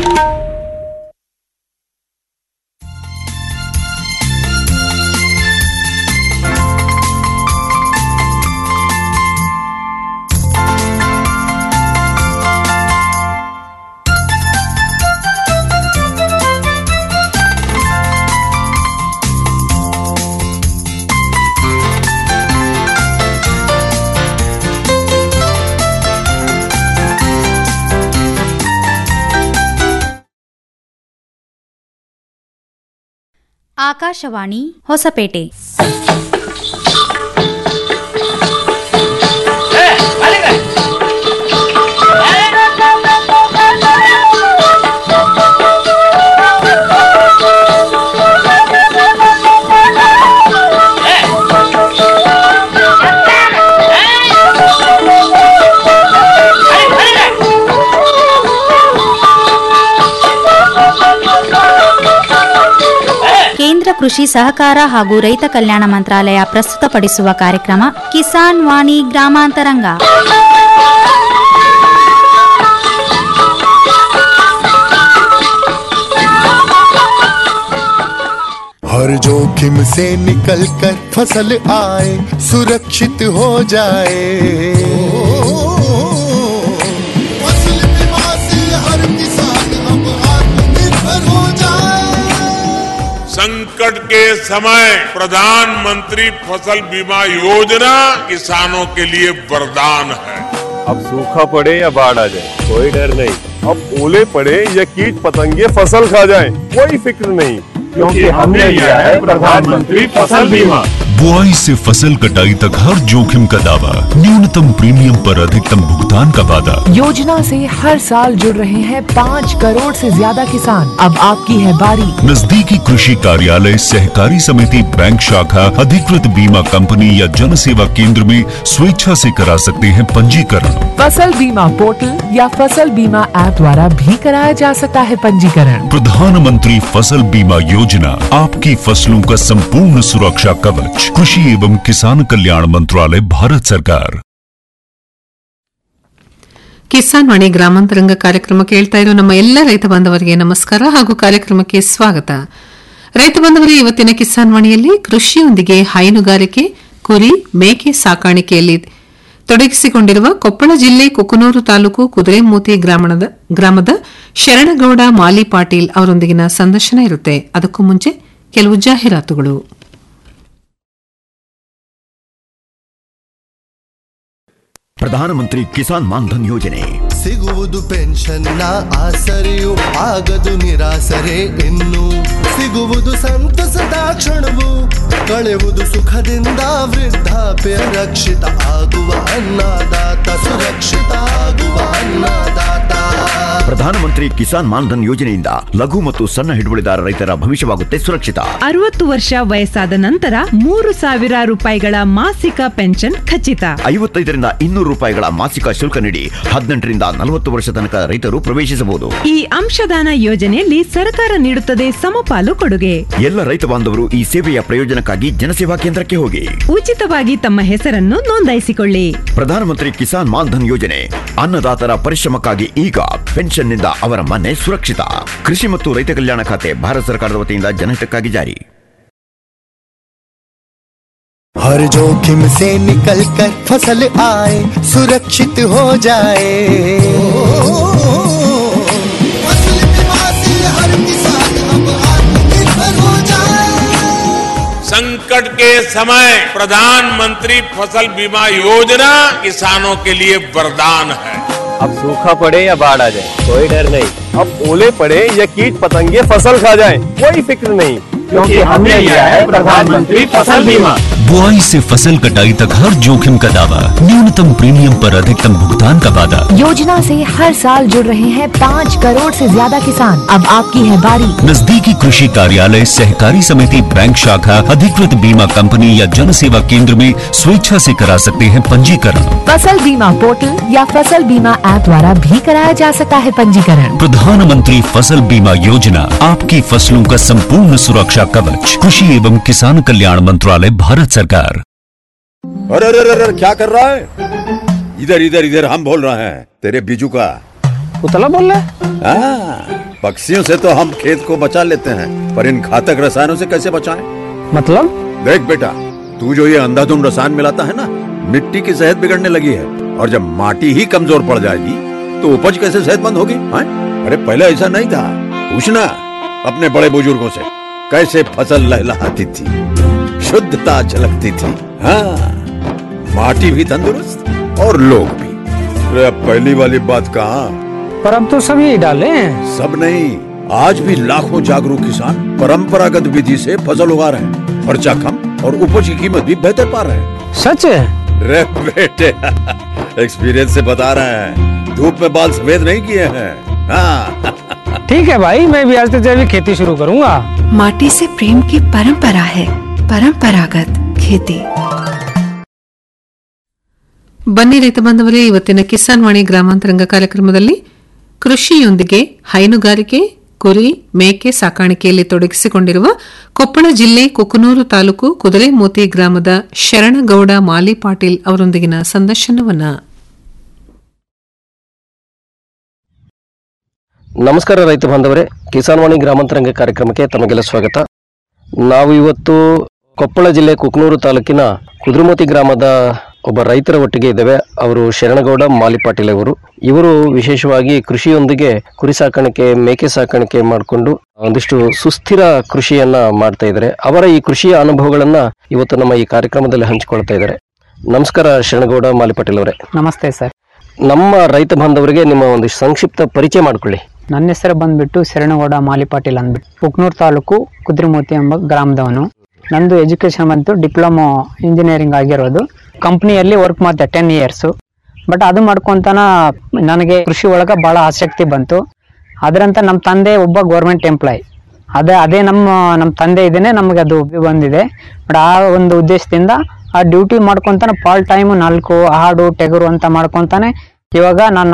ಆಕಾಶವಾಣಿ ಹೊಸಪೇಟೆ ಕೇಂದ್ರ ಕೃಷಿ ಸಹಕಾರ ಹಾಗೂ ರೈತ ಕಲ್ಯಾಣ ಮಂತ್ರಾಲಯ ಪ್ರಸ್ತುತಪಡಿಸುವ ಕಾರ್ಯಕ್ರಮ ಕಿಸಾನ್ ವಾಣಿ ಗ್ರಾಮಾಂತರಂಗ हर जोखिम से निकल कर फसल आए सुरक्षित हो जाए फसल बीमा से हर किसान अब आत्मनिर्भर हो जाए संकट के समय प्रधानमंत्री फसल बीमा योजना किसानों के लिए वरदान है अब सूखा पड़े या बाढ़ आ जाए कोई डर नहीं अब ओले पड़े या कीट पतंगे फसल खा जाए कोई फिक्र नहीं क्योंकि हमने लिया है प्रधानमंत्री फसल बीमा बुआई से फसल कटाई तक हर जोखिम का दावा न्यूनतम प्रीमियम पर अधिकतम भुगतान का वादा योजना से हर साल जुड़ रहे हैं पाँच करोड़ से ज्यादा किसान अब आपकी है बारी नजदीकी कृषि कार्यालय सहकारी समिति बैंक शाखा अधिकृत बीमा कंपनी या जन सेवा केंद्र में स्वेच्छा से करा सकते हैं पंजीकरण फसल बीमा पोर्टल या फसल बीमा ऐप द्वारा भी कराया जा सकता है पंजीकरण प्रधानमंत्री फसल बीमा योजना आपकी फसलों का संपूर्ण सुरक्षा कवच कृषि एवं किसान कल्याण मंत्रालय भारत सरकार ಕಿಸಾನ್ ವಾಣಿ ಗ್ರಾಮಾಂತರಂಗ ಕಾರ್ಯಕ್ರಮ ಕೇಳ್ತಾ ಇರೋ ನಮ್ಮ ಎಲ್ಲ ರೈತ ಬಾಂಧವರಿಗೆ ನಮಸ್ಕಾರ ಹಾಗೂ ಕಾರ್ಯಕ್ರಮಕ್ಕೆ ಸ್ವಾಗತ ರೈತ ಬಾಂಧವರೇ ಇವತ್ತಿನ ಕಿಸಾನ್ ವಾಣಿಯಲ್ಲಿ ಕೃಷಿಯೊಂದಿಗೆ ಹೈನುಗಾರಿಕೆ ಕುರಿ ಮೇಕೆ ಸಾಕಾಣಿಕೆಯಲ್ಲಿ ತೊಡಗಿಸಿಕೊಂಡಿರುವ ಕೊಪ್ಪಳ ಜಿಲ್ಲೆ ಕುಕನೂರು ತಾಲೂಕು ಕುದುರೆಮೂತಿ ಗ್ರಾಮದ ಗ್ರಾಮದ ಶರಣಗೌಡ ಮಾಲಿ ಪಾಟೀಲ್ ಅವರೊಂದಿಗಿನ ಸಂದರ್ಶನ ಇರುತ್ತೆ ಅದಕ್ಕೂ ಮುಂಚೆ ಕೆಲವು ಜಾಹೀರಾತುಗಳು ಪ್ರಧಾನಮಂತ್ರಿ ಕಿಸಾನ್ ಮಾನ್ಧನ್ ಯೋಜನೆ ಸಿಗುವುದು ಪೆನ್ಷನ್ನ ಆಸರೆಯು ಆಗದು ನಿರಾಸರೆ ಇನ್ನು ಸಿಗುವುದು ಸಂತಸದ ಕ್ಷಣವು ಕಳೆಯುವುದು ಸುಖದಿಂದ ವೃದ್ಧಾಪ್ಯ ರಕ್ಷಿತ ಆಗುವ ಅನ್ನದಾತ ಸುರಕ್ಷಿತ ಆಗುವ ಅನ್ನದಾತ ಪ್ರಧಾನಮಂತ್ರಿ ಕಿಸಾನ್ ಮಾನ್ಧನ್ ಯೋಜನೆಯಿಂದ ಲಘು ಮತ್ತು ಸಣ್ಣ ಹಿಡುವಳಿದಾರ ರೈತರ ಭವಿಷ್ಯವಾಗುತ್ತೆ ಸುರಕ್ಷಿತ ಅರವತ್ತು ವರ್ಷ ವಯಸ್ಸಾದ ನಂತರ ಮೂರು ಸಾವಿರ ರೂಪಾಯಿಗಳ ಮಾಸಿಕ ಪೆನ್ಷನ್ ಖಚಿತ ಐವತ್ತೈದರಿಂದ ಇನ್ನೂರು ರೂಪಾಯಿಗಳ ಮಾಸಿಕ ಶುಲ್ಕ ನೀಡಿ ಹದಿನೆಂಟರಿಂದ ನಲವತ್ತು ವರ್ಷ ತನಕ ರೈತರು ಪ್ರವೇಶಿಸಬಹುದು ಈ ಅಂಶದಾನ ಯೋಜನೆಯಲ್ಲಿ ಸರ್ಕಾರ ನೀಡುತ್ತದೆ ಸಮಪಾಲು ಕೊಡುಗೆ ಎಲ್ಲ ರೈತ ಬಾಂಧವರು ಈ ಸೇವೆಯ ಪ್ರಯೋಜನಕ್ಕಾಗಿ ಜನಸೇವಾ ಕೇಂದ್ರಕ್ಕೆ ಹೋಗಿ ಉಚಿತವಾಗಿ ತಮ್ಮ ಹೆಸರನ್ನು ನೋಂದಾಯಿಸಿಕೊಳ್ಳಿ ಪ್ರಧಾನಮಂತ್ರಿ ಕಿಸಾನ್ ಮಾನ್ಧನ್ ಯೋಜನೆ ಅನ್ನದಾತರ ಪರಿಶ್ರಮಕ್ಕಾಗಿ ಈಗ ಪೆನ್ಷನ್ನಿಂದ ಅವರ ಮನೆ ಸುರಕ್ಷಿತ ಕೃಷಿ ಮತ್ತು ರೈತ ಕಲ್ಯಾಣ ಖಾತೆ ಭಾರತ ಸರ್ಕಾರದ ವತಿಯಿಂದ ಜನಹಿತಕ್ಕಾಗಿ ಜಾರಿ हर जोखिम से निकल कर फसल आए सुरक्षित हो जाए फसल बीमा से हर किसान अब आत्मनिर्भर हो जाए संकट के समय प्रधानमंत्री फसल बीमा योजना किसानों के लिए वरदान है अब सूखा पड़े या बाढ़ आ जाए कोई डर नहीं अब ओले पड़े या कीट पतंगे फसल खा जाए कोई फिक्र नहीं क्योंकि हमने लिया है प्रधानमंत्री फसल बीमा बुआई से फसल कटाई तक हर जोखिम का दावा न्यूनतम प्रीमियम पर अधिकतम भुगतान का वादा योजना से हर साल जुड़ रहे हैं पाँच करोड़ से ज्यादा किसान अब आपकी है बारी नजदीकी कृषि कार्यालय सहकारी समिति बैंक शाखा अधिकृत बीमा कंपनी या जन सेवा केंद्र में स्वेच्छा से करा सकते हैं पंजीकरण फसल बीमा पोर्टल या फसल बीमा ऐप द्वारा भी कराया जा सकता है पंजीकरण प्रधानमंत्री फसल बीमा योजना आपकी फसलों का संपूर्ण सुरक्षा कवच कृषि एवं किसान कल्याण मंत्रालय भारत सरकार अरे अरे अरे अरे, क्या कर रहा है इधर इधर इधर हम बोल रहे हैं तेरे बीजू का उतला बोल रहा है हाँ, पक्षियों से तो हम खेत को बचा लेते हैं पर इन घातक रसायनों से कैसे बचाएं? मतलब देख बेटा तू जो ये अंधाधुंध रसायन मिलाता है ना मिट्टी की सेहत बिगड़ने लगी है और जब माटी ही कमजोर पड़ जाएगी तो उपज कैसे सेहतमंद होगी हैं? अरे पहले ऐसा नहीं था पूछना अपने बड़े बुजुर्गों से कैसे फसल लहलहाती थी शुद्धता झलकती थी हाँ माटी भी तंदुरुस्त और लोग भी अरे अब पहली वाली बात कहाँ पर अब तो सभी डाले हैं सब नहीं आज भी लाखों जागरूक किसान परंपरागत विधि से फसल उगा रहे हैं खर्चा कम और उपज की कीमत भी बेहतर पा रहे हैं सच है रे बेटे एक्सपीरियंस से बता रहे हैं धूप में बाल सफेद नहीं किए हैं हाँ ठीक है भाई मैं भी आज से जैविक खेती शुरू करूंगा माटी से प्रेम की परंपरा है परंपरागत खेती ಬನ್ನಿ ರೈತ ಬಾಂಧವರೇ ಇವತ್ತಿನ ಕಿಸಾನ್ ವಾಣಿ ಗ್ರಾಮಾಂತರಂಗ ಕಾರ್ಯಕ್ರಮದಲ್ಲಿ ಕೃಷಿಯೊಂದಿಗೆ ಹೈನುಗಾರಿಕೆ ಕುರಿ ಮೇಕೆ ಸಾಕಾಣಿಕೆಯಲ್ಲಿ ತೊಡಗಿಸಿಕೊಂಡಿರುವ ಕೊಪ್ಪಳ ಜಿಲ್ಲೆ ಕುಕನೂರು ತಾಲೂಕು ಕುದರೆಮೋತಿ ಗ್ರಾಮದ ಶರಣಗೌಡ ಮಾಲಿ ಪಾಟೀಲ್ ಅವರೊಂದಿಗಿನ ಸಂದರ್ಶನವನ್ನ ನಮಸ್ಕಾರ ರೈತ ಬಾಂಧವರೇ ಕಿಸಾನ್ ವಾಣಿ ಗ್ರಾಮಾಂತರಂಗ ಕಾರ್ಯಕ್ರಮಕ್ಕೆ ತಮಗೆಲ್ಲ ಸ್ವಾಗತ ನಾವು ಇವತ್ತು ಕೊಪ್ಪಳ ಜಿಲ್ಲೆ ಕುಕ್ನೂರು ತಾಲೂಕಿನ ಕುದುರೆಮೋತಿ ಗ್ರಾಮದ ಒಬ್ಬ ರೈತರ ಒಟ್ಟಿಗೆ ಇದ್ದೇವೆ ಅವರು ಶರಣಗೌಡ ಮಾಲಿಪಾಟೀಲ್ ಅವರು ಇವರು ವಿಶೇಷವಾಗಿ ಕೃಷಿಯೊಂದಿಗೆ ಕುರಿ ಸಾಕಾಣಿಕೆ ಮೇಕೆ ಸಾಕಾಣಿಕೆ ಮಾಡಿಕೊಂಡು ಒಂದಿಷ್ಟು ಸುಸ್ಥಿರ ಕೃಷಿಯನ್ನ ಮಾಡ್ತಾ ಇದ್ದಾರೆ ಅವರ ಈ ಕೃಷಿಯ ಅನುಭವಗಳನ್ನ ಇವತ್ತು ನಮ್ಮ ಈ ಕಾರ್ಯಕ್ರಮದಲ್ಲಿ ಹಂಚಿಕೊಳ್ತಾ ಇದ್ದಾರೆ ನಮಸ್ಕಾರ ಶರಣಗೌಡ ಮಾಲಿಪಾಟೀಲ್ ಅವರೇ ನಮಸ್ತೆ ಸರ್ ನಮ್ಮ ರೈತ ಬಾಂಧವರಿಗೆ ನಿಮ್ಮ ಒಂದು ಸಂಕ್ಷಿಪ್ತ ಪರಿಚಯ ಮಾಡಿಕೊಳ್ಳಿ ನನ್ನ ಹೆಸರು ಬಂದ್ಬಿಟ್ಟು ಶರಣಗೌಡ ಮಾಲಿ ಪಾಟೀಲ್ ಅಂದ್ಬಿಟ್ಟು ಪುಕ್ನೂರ್ ತಾಲೂಕು ಕುದ್ರಿಮೋತಿ ಎಂಬ ಗ್ರಾಮದವನು ನಂದು ಎಜುಕೇಶನ್ ಬಂತು ಡಿಪ್ಲೊಮೊ ಇಂಜಿನಿಯರಿಂಗ್ ಆಗಿರೋದು ಕಂಪ್ನಿಯಲ್ಲಿ ವರ್ಕ್ ಮಾಡಿದೆ ಟೆನ್ ಇಯರ್ಸು ಬಟ್ ಅದು ಮಾಡ್ಕೊಂತನ ನನಗೆ ಕೃಷಿ ಒಳಗೆ ಭಾಳ ಆಸಕ್ತಿ ಬಂತು ಅದರಂತ ನಮ್ಮ ತಂದೆ ಒಬ್ಬ ಗೌರ್ಮೆಂಟ್ ಎಂಪ್ಲಾಯ್ ಅದೇ ಅದೇ ನಮ್ಮ ನಮ್ಮ ತಂದೆ ಇದೇನೆ ನಮಗೆ ಅದು ಬಂದಿದೆ ಬಟ್ ಆ ಒಂದು ಉದ್ದೇಶದಿಂದ ಆ ಡ್ಯೂಟಿ ಮಾಡ್ಕೊಂತಾನೆ ಪಾರ್ಟ್ ಟೈಮು ನಾಲ್ಕು ಹಾಡು ಟೆಗರು ಅಂತ ಮಾಡ್ಕೊಂತಾನೆ ಇವಾಗ ನನ್ನ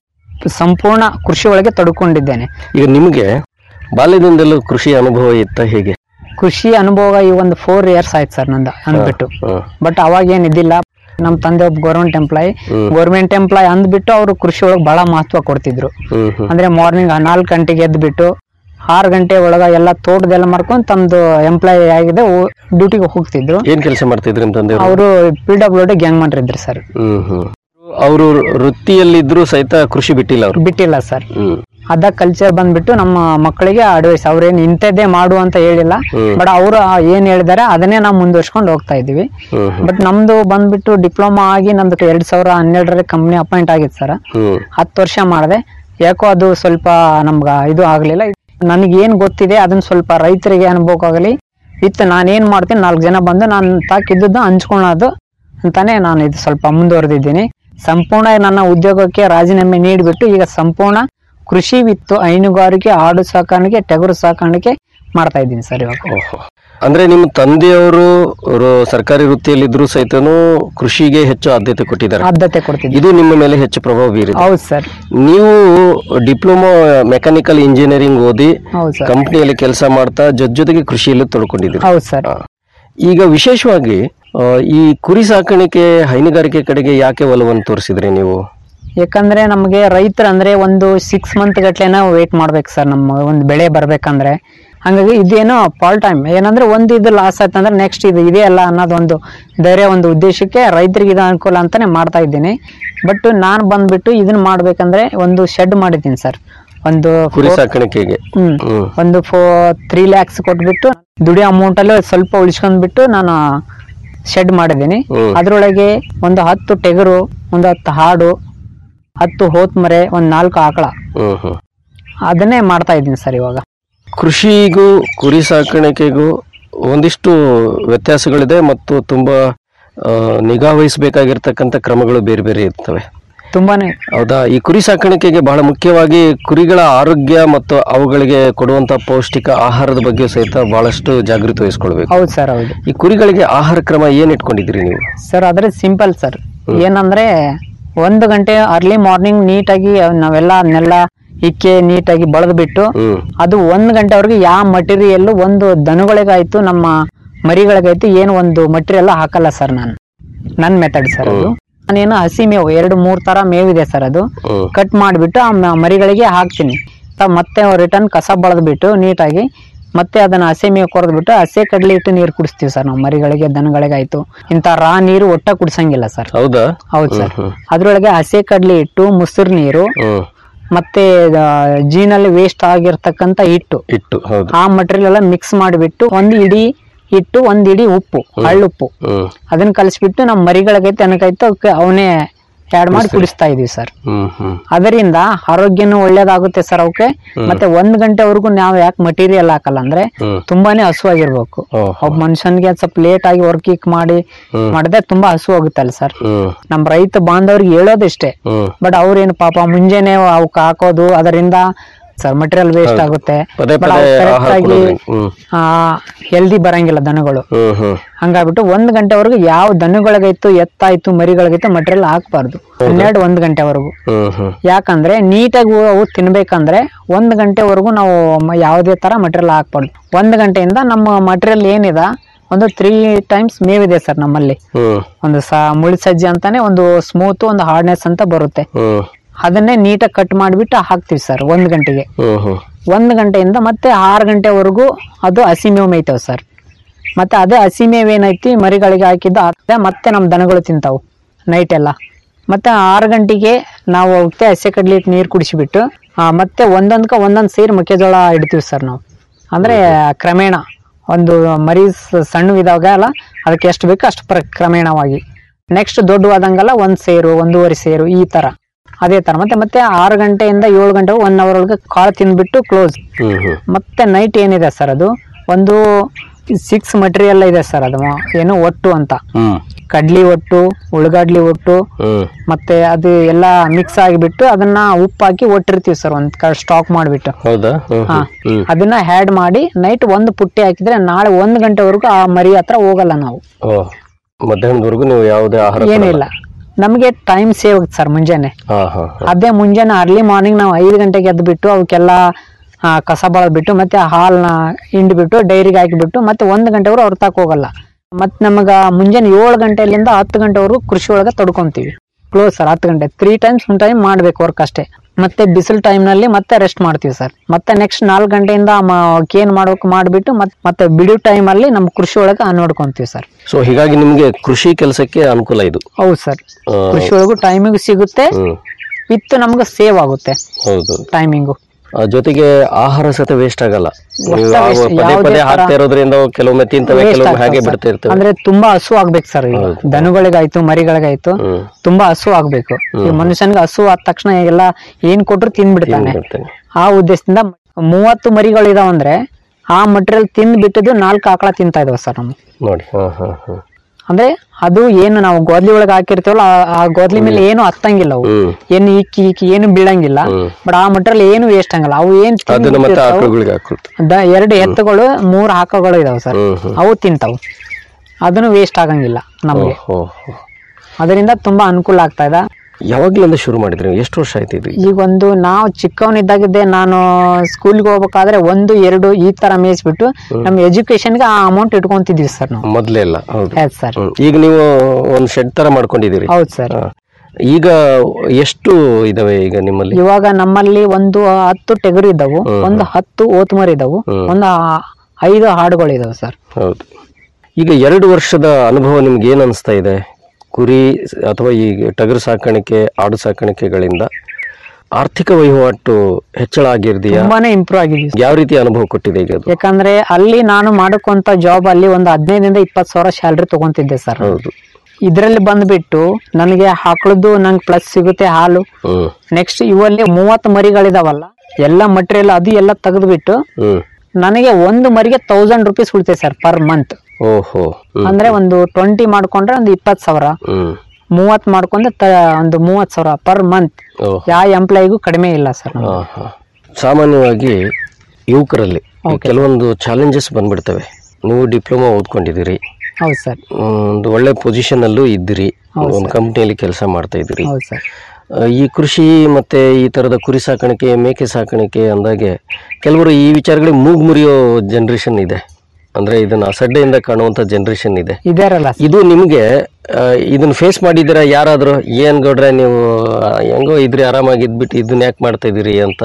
ಸಂಪೂರ್ಣ ಕೃಷಿ ಒಳಗೆ ತೊಡ್ಕೊಂಡಿದ್ದೇನೆ ಈಗ ನಿಮಗೆ ಬಾಲ್ಯದಿಂದಲೂ ಕೃಷಿ ಅನುಭವ ಇತ್ತ ಹೇಗೆ ಕೃಷಿ ಅನುಭವ ಈ ಒಂದು ಫೋರ್ ಇಯರ್ಸ್ ಆಯ್ತು ಸರ್ ನಂದು ಅಂದ್ಬಿಟ್ಟು ಹ, ಬಟ್ ಅವಾಗ ಏನ್ ಇದ್ದಿಲ್ಲ ನಮ್ಮ ತಂದೆ ಒಬ್ಬ ಗೌರ್ಮೆಂಟ್ ಎಂಪ್ಲಾಯ್ ಹ್ಮ್. ಗೌರ್ಮೆಂಟ್ ಎಂಪ್ಲಾಯ್ ಅಂದ್ಬಿಟ್ಟು ಅವರು ಕೃಷಿ ಒಳಗೆ ಬಹಳ ಮಹತ್ವ ಕೊಡ್ತಿದ್ರು ಹ್ಮ್, ಹ್ಮ್. ಅಂದ್ರೆ ಮಾರ್ನಿಂಗ್ ನಾಲ್ಕು ಗಂಟೆಗೆ ಎದ್ಬಿಟ್ಟು ಆರು ಗಂಟೆ ಒಳಗ ಎಲ್ಲ ತೋಟದೆಲ್ಲ ಮಾಡ್ಕೊಂಡು ತಮ್ದು ಎಂಪ್ಲಾಯ್ ಆಗಿದೆ ಡ್ಯೂಟಿಗೆ ಹೋಗ್ತಿದ್ರು ಏನ್ ಕೆಲಸ ಮಾಡ್ತಿದ್ರಿ ನಿಮ್ ತಂದೆಯವರು ಅವರು ಪಿ ಡಬ್ಲ್ಯೂ ಡಿ ಗ್ಯಾಂಗ್ ಮಾಡಿದ್ರು ಸರ್ ಹ್ಮ್ ಹ್ಮ್ ಅವರು ವೃತ್ತಿಯಲ್ಲಿದ್ರು ಸಹಿತ ಕೃಷಿ ಬಿಟ್ಟಿಲ್ಲ ಅವರು ಬಿಟ್ಟಿಲ್ಲ ಸರ್ ಹ್ಮ್ ಅದ ಕಲ್ಚರ್ ಬಂದ್ಬಿಟ್ಟು ನಮ್ಮ ಮಕ್ಕಳಿಗೆ ಅಡ್ವೈಸ್ ಅವ್ರೇನ್ ಇಂಥದ್ದೇ ಮಾಡು ಅಂತ ಹೇಳಿಲ್ಲ ಹ್ಮ್. ಬಟ್ ಅವರು ಏನ್ ಹೇಳಿದಾರೆ ಅದನ್ನೇ ನಾವು ಮುಂದುವರ್ಸ್ಕೊಂಡು ಹೋಗ್ತಾ ಇದೀವಿ ಹ್ಮ್ ಹ್ಮ್. ಬಟ್ ನಮ್ದು ಬಂದ್ಬಿಟ್ಟು ಡಿಪ್ಲೊಮಾ ಆಗಿ ನಮ್ದು ಎರಡ್ ಸಾವಿರ ಹನ್ನೆರಡರಲ್ಲಿ ಕಂಪ್ನಿ ಅಪಾಯಿಂಟ್ ಆಗಿತ್ತು ಸರ್ ಹ್ಮ್ ಹತ್ತು ವರ್ಷ ಮಾಡಿದೆ ಯಾಕೋ ಅದು ಸ್ವಲ್ಪ ನಮ್ಗ ಇದು ಆಗ್ಲಿಲ್ಲ ನನಗೆ ಏನ್ ಗೊತ್ತಿದೆ ಅದನ್ನ ಸ್ವಲ್ಪ ರೈತರಿಗೆ ಅನುಭವಕ್ಕಾಗಲಿ ಇತ್ತು ನಾನು ಏನ್ ಮಾಡ್ತೀನಿ ನಾಲ್ಕು ಜನ ಬಂದು ನಾನು ತಾಕಿದ್ದದ್ದು ಹಂಚ್ಕೊಳ್ಳೋದು ಅಂತಾನೆ ನಾನು ಇದು ಸ್ವಲ್ಪ ಮುಂದುವರೆದಿದ್ದೀನಿ ಸಂಪೂರ್ಣ ನನ್ನ ಉದ್ಯೋಗಕ್ಕೆ ರಾಜೀನಾಮೆ ನೀಡಿಬಿಟ್ಟು ಈಗ ಸಂಪೂರ್ಣ ಕೃಷಿ ವಿತ್ತು ಹೈನುಗಾರಿಕೆ ಆಡು ಸಾಕಾಣಿಕೆ ಟಗರು ಸಾಕಾಣಿಕೆ ಮಾಡ್ತಾ ಇದ್ದೀನಿ ಸರ್ ಇವಾಗ ಓಹೋ. ಅಂದ್ರೆ ನಿಮ್ಮ ತಂದೆಯವರು ಅವರು ಸರ್ಕಾರಿ ವೃತ್ತಿಯಲ್ಲಿದ್ರು ಸಹಿತನು ಕೃಷಿಗೆ ಹೆಚ್ಚು ಆದ್ಯತೆ ಕೊಟ್ಟಿದ್ದಾರೆ ಆದ್ಯತೆ ಕೊಡ್ತಿದ್ದೀನಿ ಇದು ನಿಮ್ಮ ಮೇಲೆ ಹೆಚ್ಚು ಪ್ರಭಾವ ಬೀರಿದೆ ಹೌದು ಸರ್ ನೀವು ಡಿಪ್ಲೊಮಾ ಮೆಕ್ಯಾನಿಕಲ್ ಇಂಜಿನಿಯರಿಂಗ್ ಓದಿ ಹೌದು ಸರ್ ಕಂಪ್ನಿಯಲ್ಲಿ ಕೆಲಸ ಮಾಡ್ತಾ ಜೊತೆ ಜೊತೆಗೆ ಕೃಷಿಯಲ್ಲೂ ತೊಡ್ಕೊಂಡಿದ್ದೀರಿ ಹೌದು ಸರ್ ಈಗ ವಿಶೇಷವಾಗಿ ಆ, ಈ ಕುರಿ ಸಾಕಾಣಿಕೆ ಹೈನುಗಾರಿಕೆ ಕಡೆಗೆ ಯಾಕೆ ಒಲವನ್ನು ತೋರಿಸಿದ್ರಿ ನೀವು ಯಾಕಂದ್ರೆ ನಮಗೆ ರೈತರು ಅಂದ್ರೆ ಒಂದು ಸಿಕ್ಸ್ ಮಂತ್ ಗಟ್ಲೆನ ವೇಟ್ ಮಾಡ್ಬೇಕು ಸರ್ ನಮ್ಮ ಒಂದು ಬೆಳೆ ಬರ್ಬೇಕಂದ್ರೆ ಹಂಗಾಗಿ ಇದೇನೋ ಪಾಲ್ ಟೈಮ್ ಏನಂದ್ರೆ ಒಂದು ಇದು ಲಾಸ್ ಆಯ್ತಂದ್ರೆ ನೆಕ್ಸ್ಟ್ ಇದು ಇದೆ ಅಲ್ಲ ಅನ್ನೋದು ಒಂದು ಧೈರ್ಯ ಒಂದು ಉದ್ದೇಶಕ್ಕೆ ರೈತರಿಗೆ ಇದು ಅನುಕೂಲ ಅಂತಾನೆ ಮಾಡ್ತಾ ಇದ್ದೀನಿ ಬಟ್ ನಾನು ಬಂದ್ಬಿಟ್ಟು ಇದನ್ನ ಮಾಡ್ಬೇಕಂದ್ರೆ ಒಂದು ಶೆಡ್ ಮಾಡಿದ್ದೀನಿ ಸರ್ ಒಂದು ಕುರಿ four- ಸಾಕಾಣಿಕೆಗೆ ಹ್ಮ್ ಹ್ಮ್ ಒಂದು ಫೋ ತ್ರೀ ಲ್ಯಾಕ್ಸ್ ಕೊಟ್ಬಿಟ್ಟು ದುಡಿಯೋ ಅಮೌಂಟ್ ಅಲ್ಲಿ ಸ್ವಲ್ಪ ಉಳಿಸ್ಕೊಂಡ್ಬಿಟ್ಟು ನಾನು ಶೆಡ್ ಮಾಡಿದ್ದೀನಿ ಹ್ಮ್. ಅದ್ರೊಳಗೆ ಒಂದು ಹತ್ತು ಟೆಗರು ಒಂದು ಹತ್ತು ಹಾಡು ಹತ್ತು ಹೋತ್ ಮರೆ ಒಂದ್ ನಾಲ್ಕು ಆಕಳ ಹ್ಮ್ ಹ್ಮ್ ಅದನ್ನೇ ಮಾಡ್ತಾ ಇದ್ದೀನಿ ಸರ್ ಇವಾಗ ಕೃಷಿಗೂ ಕುರಿ ಸಾಕಾಣಿಕೆಗೂ ಒಂದಿಷ್ಟು ವ್ಯತ್ಯಾಸಗಳಿದೆ ಮತ್ತು ತುಂಬಾ ಆ, ನಿಗಾ ವಹಿಸಬೇಕಾಗಿರ್ತಕ್ಕಂಥ ಕ್ರಮಗಳು ಬೇರೆ ಬೇರೆ ಇರ್ತವೆ ತುಂಬಾನೇ ಹೌದಾ ಈ ಕುರಿ ಸಾಕಾಣಿಕೆಗೆ ಬಹಳ ಮುಖ್ಯವಾಗಿ ಕುರಿಗಳ ಆರೋಗ್ಯ ಮತ್ತು ಅವುಗಳಿಗೆ ಕೊಡುವಂತ ಪೌಷ್ಟಿಕ ಆಹಾರದ ಬಗ್ಗೆ ಸಹಿತ ಬಹಳಷ್ಟು ಜಾಗೃತಿ ವಹಿಸ್ಕೊಳ್ಬೇಕು ಹೌದು ಸರ್ ಹೌದು ಈ ಕುರಿಗಳಿಗೆ ಆಹಾರ ಕ್ರಮ ಏನ್ ಇಟ್ಕೊಂಡಿದ್ದೀರಿ ನೀವು ಸರ್ ಆದ್ರೆ ಸಿಂಪಲ್ ಸರ್ ಏನಂದ್ರೆ ಒಂದು ಗಂಟೆ ಅರ್ಲಿ ಮಾರ್ನಿಂಗ್ ನೀಟಾಗಿ ನಾವೆಲ್ಲ ನೆಲ್ಲ ಇಕ್ಕೆ ನೀಟಾಗಿ ಬಳದ್ ಬಿಟ್ಟು ಹ್ಮ್ ಅದು ಒಂದ್ ಗಂಟೆವರೆಗೆ ಯಾವ ಮಟೀರಿಯಲ್ ಒಂದು ದನಗಳಿಗಾಯ್ತು ನಮ್ಮ ಮರಿಗಳಿಗಾಯ್ತು ಏನು ಒಂದು ಮಟೀರಿಯಲ್ ಹಾಕಲ್ಲ ಸರ್ ನಾನು ನನ್ ಮೆಥಡ್ ಸರ್ ಅದು ನಾನೇನು ಹಸಿ ಮೇವು ಎರಡು ಮೂರ್ ತರ ಮೇವಿದೆ ಸರ್ ಅದು ಹ್ಮ್ ಕಟ್ ಮಾಡಿಬಿಟ್ಟು ಆ ಮ- ಮರಿಗಳಿಗೆ ಹಾಕ್ತೀನಿ ತ- ಮತ್ತೆ ರಿಟರ್ನ್ ಕಸ ಬಳದ್ಬಿಟ್ಟು ನೀಟಾಗಿ ಮತ್ತೆ ಅದನ್ನ ಹಸೆ ಮೇವು ಕೊರೆದ್ಬಿಟ್ಟು ಹಸೆ ಕಡ್ಲಿ ಇಟ್ಟು ನೀರು ಕುಡಿಸ್ತೀವಿ ಸರ್ ನಾವು ಮರಿಗಳಿಗೆ ದನಗಳಿಗೆ ಆಯ್ತು ಇಂಥ ರಾ ನೀರು ಒಟ್ಟ ಕುಡ್ಸಂಗಿಲ್ಲ ಸರ್ ಹೌದಾ ಹೌದು ಸರ್ ಅದ್ರೊಳಗೆ ಹಸೆ ಕಡ್ಲಿ ಇಟ್ಟು ಮುಸುರು ನೀರು ಹ್ಮ್ ಮತ್ತೆ ಆ, ಜೀನಲ್ಲಿ ವೇಸ್ಟ್ ಆಗಿರ್ತಕ್ಕಂಥ ಹಿಟ್ಟು ಇಟ್ಟು ಹೌದು ಆ ಮಟೀರಿಯಲ್ ಎಲ್ಲ ಮಿಕ್ಸ್ ಮಾಡಿಬಿಟ್ಟು ಒಂದು ಇಡೀ ಹಿಟ್ಟು ಒಂದ್ ಇಡೀ ಉಪ್ಪು ಹಳ್ಳುಪ್ಪು ಹ್ಮ್ ಅದನ್ನ ಕಲಿಸ್ಬಿಟ್ಟು ನಮ್ಮ ಮರಿಗಳಿಗೈತೆ ನನಗೈತೆ ಅವಕ್ಕೆ ಅವನೇ ಆ್ಯಡ್ ಮಾಡಿ ಕುಡಿಸ್ತಾ ಇದೀವಿ ಸರ್ ಹ್ಮ್ ಹ್ಮ್ ಅದರಿಂದ ಆರೋಗ್ಯನೂ ಒಳ್ಳೇದಾಗುತ್ತೆ ಸರ್ ಅವಕ್ಕೆ ಹ್ಮ್. ಮತ್ತೆ ಒಂದ್ ಗಂಟೆವರೆಗೂ ನಾವು ಯಾಕೆ ಮಟೀರಿಯಲ್ ಹಾಕಲ್ಲ ಅಂದ್ರೆ ಹ್ಮ್. ತುಂಬಾನೇ ಹಸುವಾಗಿರ್ಬೇಕು ಓಹ್. ಒಬ್ಬ ಮನುಷ್ಯನ್ಗೆ ಸ್ವಲ್ಪ ಲೇಟ್ ಆಗಿ ವರ್ಕ್ ಗಿಕ್ ಮಾಡಿ ಹ್ಮ್. ಮಾಡಿದ್ರೆ ತುಂಬಾ ಹಸು ಆಗುತ್ತಲ್ಲ ಸರ್ ಹ್ಮ್ ನಮ್ ರೈತ ಬಾಂಧವ್ರಿಗೆ ಹೇಳೋದಿಷ್ಟೇ ಹ್ಮ್ ಬಟ್ ಅವ್ರೇನು ಪಾಪ ಮುಂಜಾನೆ ಅವಕ್ಕೆ ಹಾಕೋದು ಅದರಿಂದ ಸರ್ ಮಟೀರಿಯಲ್ ವೇಸ್ಟ್ ಹೌದು. ಆಗುತ್ತೆ ಪದೇ But ಪದೇ ಅವು correct ಆಹಾರ ಆಗಿ ಕೊಡೋದ್ರಿಂದ. ಹ್ಮ್ ಹೆಲ್ದಿ ಬರಂಗಿಲ್ಲ ದನಗಳು ಹ್ಮ್ ಹ್ಮ್ ಹಂಗಾಗ್ಬಿಟ್ಟು ಒಂದ್ ಗಂಟೆವರೆಗೂ ಯಾವ ದನಗಳಿಗಾಯ್ತು ಎತ್ತಾಯ್ತು ಮರಿಗಳಿಗಾಯ್ತು ಮಟೀರಿಯಲ್ ಹಾಕ್ಬಾರ್ದು ಹನ್ನೆರಡು ಒಂದ್ ಗಂಟೆವರೆಗೂ ಹ್ಮ್ ಹ್ಮ್ ಯಾಕಂದ್ರೆ ನೀಟಾಗಿ ಅವು ತಿನ್ಬೇಕಂದ್ರೆ ಒಂದ್ ಗಂಟೆವರೆಗೂ ನಾವು ಮ- ಯಾವುದೇ ತರ ಮಟೀರಿಯಲ್ ಹಾಕ್ಬಾರ್ದು ಒಂದ್ ಗಂಟೆಯಿಂದ ನಮ್ಮ ಮಟೀರಿಯಲ್ ಏನಿದೆ ಒಂದು ತ್ರೀ ಟೈಮ್ಸ್ ಮೇವಿದೆ ಸರ್ ನಮ್ಮಲ್ಲಿ ಹ್ಮ್ ಒಂದು ಸ ಮುಳಿ ಸಜ್ಜೆ ಅಂತಾನೆ ಒಂದು ಸ್ಮೂತ್ ಒಂದು ಹಾರ್ಡ್ನೆಸ್ ಅಂತ ಬರುತ್ತೆ ಹ್ಮ್ ಅದನ್ನೇ ನೀಟಾಗಿ ಕಟ್ ಮಾಡಿಬಿಟ್ಟು ಹಾಕ್ತಿವಿ ಸರ್ ಒಂದ್ ಗಂಟೆಗೆ ಹ್ಮ್ ಹ್ಮ್ ಒಂದ್ ಗಂಟೆಯಿಂದ ಮತ್ತೆ ಆರು ಗಂಟೆವರೆಗೂ ಅದು ಹಸಿ ಮೇವು ಮೇಯ್ತಾವ್ ಸರ್ ಮತ್ತೆ ಅದೇ ಹಸಿ ಮೇವು ಏನೈತಿ ಮರಿಗಳಿಗೆ ಹಾಕಿದ್ದು ಅದೇ ಮತ್ತೆ ನಮ್ಮ ದನಗಳು ತಿಂತಾವು ನೈಟ್ ಎಲ್ಲ ಮತ್ತೆ ಆರು ಗಂಟೆಗೆ ನಾವು ಅವಕ್ಕೆ ಹಸೆ ಕಡ್ಲಿ ಇಟ್ಟು ನೀರು ಕುಡಿಸಿಬಿಟ್ಟು ಆ, ಮತ್ತೆ ಒಂದೊಂದ್ಕ ಒಂದೊಂದ್ ಸೇರಿ ಮೆಕ್ಕೆಜೋಳ ಇಡ್ತೀವಿ ಸರ್ ನಾವು ಅಂದ್ರೆ ಕ್ರಮೇಣ ಒಂದು ಮರಿ ಸ- ಸಣ್ಣವಿದಾಗ ಅಲ್ಲ ಅದಕ್ಕೆ ಎಷ್ಟು ಬೇಕೋ ಅಷ್ಟು ಪ್ರ ಕ್ರಮೇಣವಾಗಿ ನೆಕ್ಸ್ಟ್ ದೊಡ್ಡವಾದಂಗೆಲ್ಲ ಒಂದ್ ಸೇರು ಒಂದೂವರೆ ಸೇರು ಈ ತರ ಅದೇ ತರ ಮತ್ತೆ ಮತ್ತೆ ಆರು ಗಂಟೆಯಿಂದ ಏಳು ಗಂಟೆ ಒನ್ ಅವರ್ ಒಳಗೆ ಕಾಳು ತಿಂದ್ಬಿಟ್ಟು ಕ್ಲೋಸ್ ಹ್ಮ್ ಹ್ಮ್ ಮತ್ತೆ ನೈಟ್ ಏನಿದೆ ಸರ್ ಅದು ಒಂದು ಸಿಕ್ಸ್ ಮಟೀರಿಯಲ್ ಇದೆ ಸರ್ ಅದು ಏನು ಒಟ್ಟು ಅಂತ ಹ್ಮ್ ಕಡ್ಲಿ ಒಟ್ಟು ಉಳ್ಳಾಗಡ್ಲಿ ಒಟ್ಟು ಹ್ಮ್ ಮತ್ತೆ ಅದು ಎಲ್ಲ ಮಿಕ್ಸ್ ಆಗಿಬಿಟ್ಟು ಅದನ್ನ ಉಪ್ಪು ಹಾಕಿ ಒಟ್ಟಿರ್ತೀವಿ ಸರ್ ಒಂದ್ ಸ್ಟಾಕ್ ಮಾಡಿಬಿಟ್ಟು ಹೌದಾ ಹ್ಮ್ ಹಾ. ಹ್ಮ್ ಹ್ಮ್ ಅದನ್ನ ಹ್ಯಾಡ್ ಮಾಡಿ ನೈಟ್ ಒಂದು ಪುಟ್ಟಿ ಹಾಕಿದ್ರೆ ನಾಳೆ ಒಂದ್ ಗಂಟೆವರೆಗೂ ಆ ಮರಿ ಹತ್ರ ಹೋಗಲ್ಲ ನಾವು ಓ ಮಧ್ಯಾಹ್ನದವರೆಗೂ ನೀವು ಯಾವುದೇ ಆಹಾರ ಏನಿಲ್ಲ ನಮಗೆ ಟೈಮ್ ಸೇವ್ ಆಗುತ್ತೆ ಸರ್ ಮುಂಜಾನೆ ಹಾ ಹಾ ಹಾ ಅದೇ ಮುಂಜಾನೆ ಅರ್ಲಿ ಮಾರ್ನಿಂಗ್ ನಾವು ಐದು ಗಂಟೆಗೆ ಎದ್ದು ಬಿಟ್ಟು ಅವಕ್ಕೆಲ್ಲ ಆ, ಕಸ ಬಳದ್ಬಿಟ್ಟು ಮತ್ತೆ ಹಾಲ್ನ ಹಿಂಡ್ಬಿಟ್ಟು ಡೈರಿಗೆ ಹಾಕಿಬಿಟ್ಟು ಮತ್ತೆ ಒಂದು ಗಂಟೆವರೆಗೂ ಅವ್ರ ತಕ ಹೋಗಲ್ಲ ಮತ್ತೆ ನಮಗ ಮುಂಜಾನೆ ಏಳು ಗಂಟೆಲಿಂದ ಹತ್ತು ಗಂಟೆವರೆಗೂ ಕೃಷಿ ಒಳಗೆ ತೊಡ್ಕೊಂತೀವಿ ಕ್ಲೋಸ್ ಸರ್ ಹತ್ತು ಗಂಟೆ ತ್ರೀ ಟೈಮ್ಸ್ ಒನ್ ಟೈಮ್ ಮಾಡ್ಬೇಕು ವರ್ಕ್ ಅಷ್ಟೇ ಮತ್ತೆ ಬಿಸಿಲು ಟೈಮ್ನಲ್ಲಿ ಮತ್ತೆ ರೆಸ್ಟ್ ಮಾಡ್ತೀವಿ ಸರ್ ಮತ್ತೆ ನೆಕ್ಸ್ಟ್ ನಾಲ್ಕು ಗಂಟೆಯಿಂದ ಏನ್ ಮಾಡ್ಬೇಕು ಮಾಡ್ಬಿಟ್ಟು ಮತ್ತೆ ಮತ್ತೆ ಬಿಡು ಟೈಮಲ್ಲಿ ನಮ್ಮ ಕೃಷಿ ಒಳಗೆ ನೋಡ್ಕೊಂತೀವಿ ಸರ್ ಸೊ ಹೀಗಾಗಿ ನಿಮ್ಗೆ ಕೃಷಿ ಕೆಲಸಕ್ಕೆ ಅನುಕೂಲ ಇದು ಹೌದು ಸರ್ ಆ, ಕೃಷಿ ಒಳಗೂ ಟೈಮಿಗೂ ಸಿಗುತ್ತೆ ಹ್ಮ್ ವಿತ್ ನಮ್ಗೆ ಸೇವ್ ಆಗುತ್ತೆ ಹೌದು ಟೈಮಿಂಗು ಆ, ಜೊತೆಗೆ ಆಹಾರ ಸತ ವೇಸ್ಟ್ ಆಗಲ್ಲ ನೀವು waste- ಯಾವ ಪದೇ ಯಾವುದೇ ಪದೇ ತರ- ಹಾಕ್ತಾ ಇರೋದ್ರಿಂದ ಅವು ಕೆಲವೊಮ್ಮೆ ತಿಂತವೆ Waste ಕೆಲವೊಮ್ಮೆ ಆಗ್ತದೆ ಹಾಗೆ ಸರ್. ಬಿಡ್ತಾ ಇರ್ತವೆ ಅಂದ್ರೆ ತುಂಬಾ ಹಸು ಆಗ್ಬೇಕು ಸರ್ ಈಗ ದನಗಳಿಗಾಯ್ತು ಮರಿಗಳಿಗಾಯ್ತು ಹ್ಮ್ ತುಂಬಾ ಹಸು ಆಗ್ಬೇಕು ಈ ಹ್ಮ್. ಮನುಷ್ಯನ್ಗೆ ಹಸು ಆದ ತಕ್ಷಣ ಎಲ್ಲ ಏನ್ ಕೊಟ್ರು ತಿಂದ್ಬಿಡ್ತಾನೆ ತಿಂದ್ಬಿಡ್ತಾನೆ. ಆ ಉದ್ದೇಶದಿಂದ ಮೂವತ್ತು ಮರಿಗಳು ಇದಾವಂದ್ರೆ ಆ ಮಟೀರಿಯಲ್ ತಿಂದ್ ಬಿಟ್ಟಿದ್ದು ನಾಲ್ಕು ಆಕಳ ತಿಂತಾ ಇದಾವ ಸರ್ ನಮ್ಮ ನೋಡಿ ಹಾ ಹಾ ಹಾ ಅಂದ್ರೆ ಅದು ಏನು ನಾವು ಗೋದ್ಲಿ ಒಳಗೆ ಹಾಕಿರ್ತೀವಲ್ಲ ಆ- ಆ ಗೋದ್ಲಿ ಮೇಲೆ ಏನು ಹತ್ತಂಗಿಲ್ಲ ಅವು ಹ್ಮ್ ಏನು ಇಕ್ಕಿ ಇಕ್ಕಿ ಏನು ಬೀಳಂಗಿಲ್ಲ ಹ್ಮ್. ಬಟ್ ಆ ಮಟೀರಿಯಲ್ ಏನು ವೇಸ್ಟ್ ಆಗಲ್ಲ ಅವು ಏನ್ ತಿಂದ್ ಅದನ್ನ ಮತ್ತೆ ಬಿಟ್ಟಿರ್ತಾವೋ, ಆಕಳುಗಳಿಗೆ ಹಾಕೊಳ್ತು ದ- ಎರಡು ಎತ್ತುಗಳು ಮೂರು ಹಾಕಗಳು ಇದಾವೆ ಸರ್ ಹ್ಮ್ ಹ್ಮ್ ಅವು ತಿಂತಾವು ಅದನ್ನು ವೇಸ್ಟ್ ಆಗಂಗಿಲ್ಲ ನಮಗೆ ಓಹೋ ಅದರಿಂದ ತುಂಬಾ ಅನುಕೂಲ ಆಗ್ತಾ ಇದೆ ಯಾವಾಗ್ಲಿಂದ ಶುರು ಮಾಡಿದ್ರಿ ನೀವು? ಎಷ್ಟು ವರ್ಷ ಆಯ್ತು ಇದು ಈಗ ಒಂದು ನಾವು ಚಿಕ್ಕವನಿದ್ದಾಗಿದ್ದೆ ನಾನು ಸ್ಕೂಲ್ಗೆ ಹೋಗ್ಬೇಕಾದ್ರೆ ಒಂದು ಎರಡು ಈ ತರ ಮೇಯಿಸ್ಬಿಟ್ಟು ನಮ್ಮ ಎಜುಕೇಶನ್ಗೆ ಆ ಅಮೌಂಟ್ ಇಟ್ಕೊಂತಿದ್ವಿ ಸರ್ ನಾವು ಮೊದ್ಲೇ ಇಲ್ಲ ಹೌದು ಹೌದು ಸರ್ ಹ್ಮ್. ಈಗ ನೀವು ಒಂದ್ ಶೆಡ್ ತರ ಮಾಡ್ಕೊಂಡಿದ್ದೀರಿ ಹೌದು ಸರ್ ಹಾ. ಈಗ ಎಷ್ಟು ಇದಾವೆ ಈಗ ನಿಮ್ಮಲ್ಲಿ ಇವಾಗ ನಮ್ಮಲ್ಲಿ ಒಂದು ಹತ್ತು ಟೆಗರು ಇದ್ದಾವು ಹ್ಮ್. ಒಂದು ಹತ್ತು ಓತ್ಮರಿ ಇದಾವು ಹ್ಮ್. ಒಂದು ಆ- ಐದು ಹಾಡುಗಳು ಇದಾವೆ ಸರ್ ಹೌದು ಈಗ ಎರಡು ವರ್ಷದ ಅನುಭವ ನಿಮ್ಗೆ ಏನ್ ಅನಿಸ್ತಾ ಇದೆ ಕುರಿ ಅಥವಾ ಈ ಟಗರು ಸಾಕಾಣಿಕೆ ಆಡು ಸಾಕಾಣಿಕೆಗಳಿಂದ ಆರ್ಥಿಕ ವಹಿವಾಟು ಹೆಚ್ಚಳ ಆಗಿರ್ದೆಯಾ ತುಂಬಾನೇ ಇಂಪ್ರೂವ್ ಆಗಿದ್ವಿ ಯಾವ ರೀತಿ ಅನುಭವ ಕೊಟ್ಟಿದೆ ಈಗ ಅದು ಯಾಕಂದ್ರೆ ಅಲ್ಲಿ ನಾನು ಮಾಡಕ್ಕಂತ ಜಾಬ್ ಅಲ್ಲಿ ಒಂದು ಹದಿನೈದರಿಂದ ಇಪ್ಪತ್ತು ಸಾವಿರ ಸ್ಯಾಲ್ರಿ ತಗೊಂತಿದ್ದೆ ಸರ್ ಹೌದು ಇದ್ರಲ್ಲಿ ಬಂದ್ಬಿಟ್ಟು ನನಗೆ ಹಾಕ್ಳದ್ದು ನಂಗೆ ಪ್ಲಸ್ ಸಿಗುತ್ತೆ ಹಾಲು ಹ್ಮ್ ನೆಕ್ಸ್ಟ್ ಇವಲ್ಲಿ ಮೂವತ್ತು ಮರಿಗಳಿದಾವಲ್ಲ ಎಲ್ಲ ಮಟೀರಿಯಲ್ ಅದು ಎಲ್ಲ ತೆಗೆದ್ಬಿಟ್ಟು ಹ್ಮ್ ನನಗೆ ಒಂದು ಮರಿಗೆ ತೌಸಂಡ್ ರುಪೀಸ್ ಉಳಿತೆ ಸರ್ ಪರ್ ಮಂತ್ ಓಹೋ ಹ್ಮ್ ಅಂದ್ರೆ ಒಂದು ಟ್ವೆಂಟಿ ಮಾಡ್ಕೊಂಡ್ರೆ ಒಂದು ಇಪ್ಪತ್ತು ಸಾವಿರ ಹ್ಮ್ ಮೂವತ್ ಮಾಡ್ಕೊಂಡ್ರೆ ತ- ಒಂದು ಮೂವತ್ ಸಾವಿರ ಪರ್ ಮಂತ್ ಓಹ್ ಯಾವ ಎಂಪ್ಲಾಯಿಗೂ ಕಡಿಮೆ ಇಲ್ಲ ಸರ್ ಹಾ, ಹಾ. ಸಾಮಾನ್ಯವಾಗಿ ಯುವಕರಲ್ಲಿ ಈ ಕೆಲವೊಂದು ಚಾಲೆಂಜಸ್ ಬಂದ್ಬಿಡ್ತವೆ ನೀವು ಡಿಪ್ಲೊಮಾ ಓದ್ಕೊಂಡಿದ್ದೀರಿ ಹೌದು ಸರ್ ಒಂದು ಒಳ್ಳೆ ಪೊಸಿಷನ್ ಅಲ್ಲೂ ಇದ್ದೀರಿ ಒಂದು ಕಂಪ್ನಿಯಲ್ಲಿ ಕೆಲಸ ಮಾಡ್ತಾ ಇದ್ದೀರಿ ಹೌದು ಸರ್ ಆ, ಈ ಕೃಷಿ ಮತ್ತೆ ಈ ತರದ ಕುರಿ ಸಾಕಾಣಿಕೆ ಮೇಕೆ ಸಾಕಾಣಿಕೆ ಅಂದಾಗೆ ಕೆಲವರು ಈ ವಿಚಾರಗಳಿಗೆ ಮೂಗು ಮುರಿಯೋ ಜನರೇಷನ್ ಇದೆ ಅಂದ್ರೆ ಇದನ್ನ ಅಸಡ್ಡೆಯಿಂದ ಕಾಣುವಂತ ಜನರೇಷನ್ ಇದೆ ಇದಾರಲ್ಲ ಇದು ನಿಮ್ಗೆ ಆ, ಇದನ್ನ ಫೇಸ್ ಮಾಡಿದ್ದೀರಾ ಯಾರಾದ್ರೂ ಏನ್ ಗೌಡ್ರೆ ನೀವು ಆ, ಹೆಂಗೋ ಇದ್ರಿ ಆರಾಮಾಗಿ ಇದ್ಬಿಟ್ಟು ಇದನ್ನ ಯಾಕೆ ಮಾಡ್ತಾ ಇದೀರಿ ಅಂತ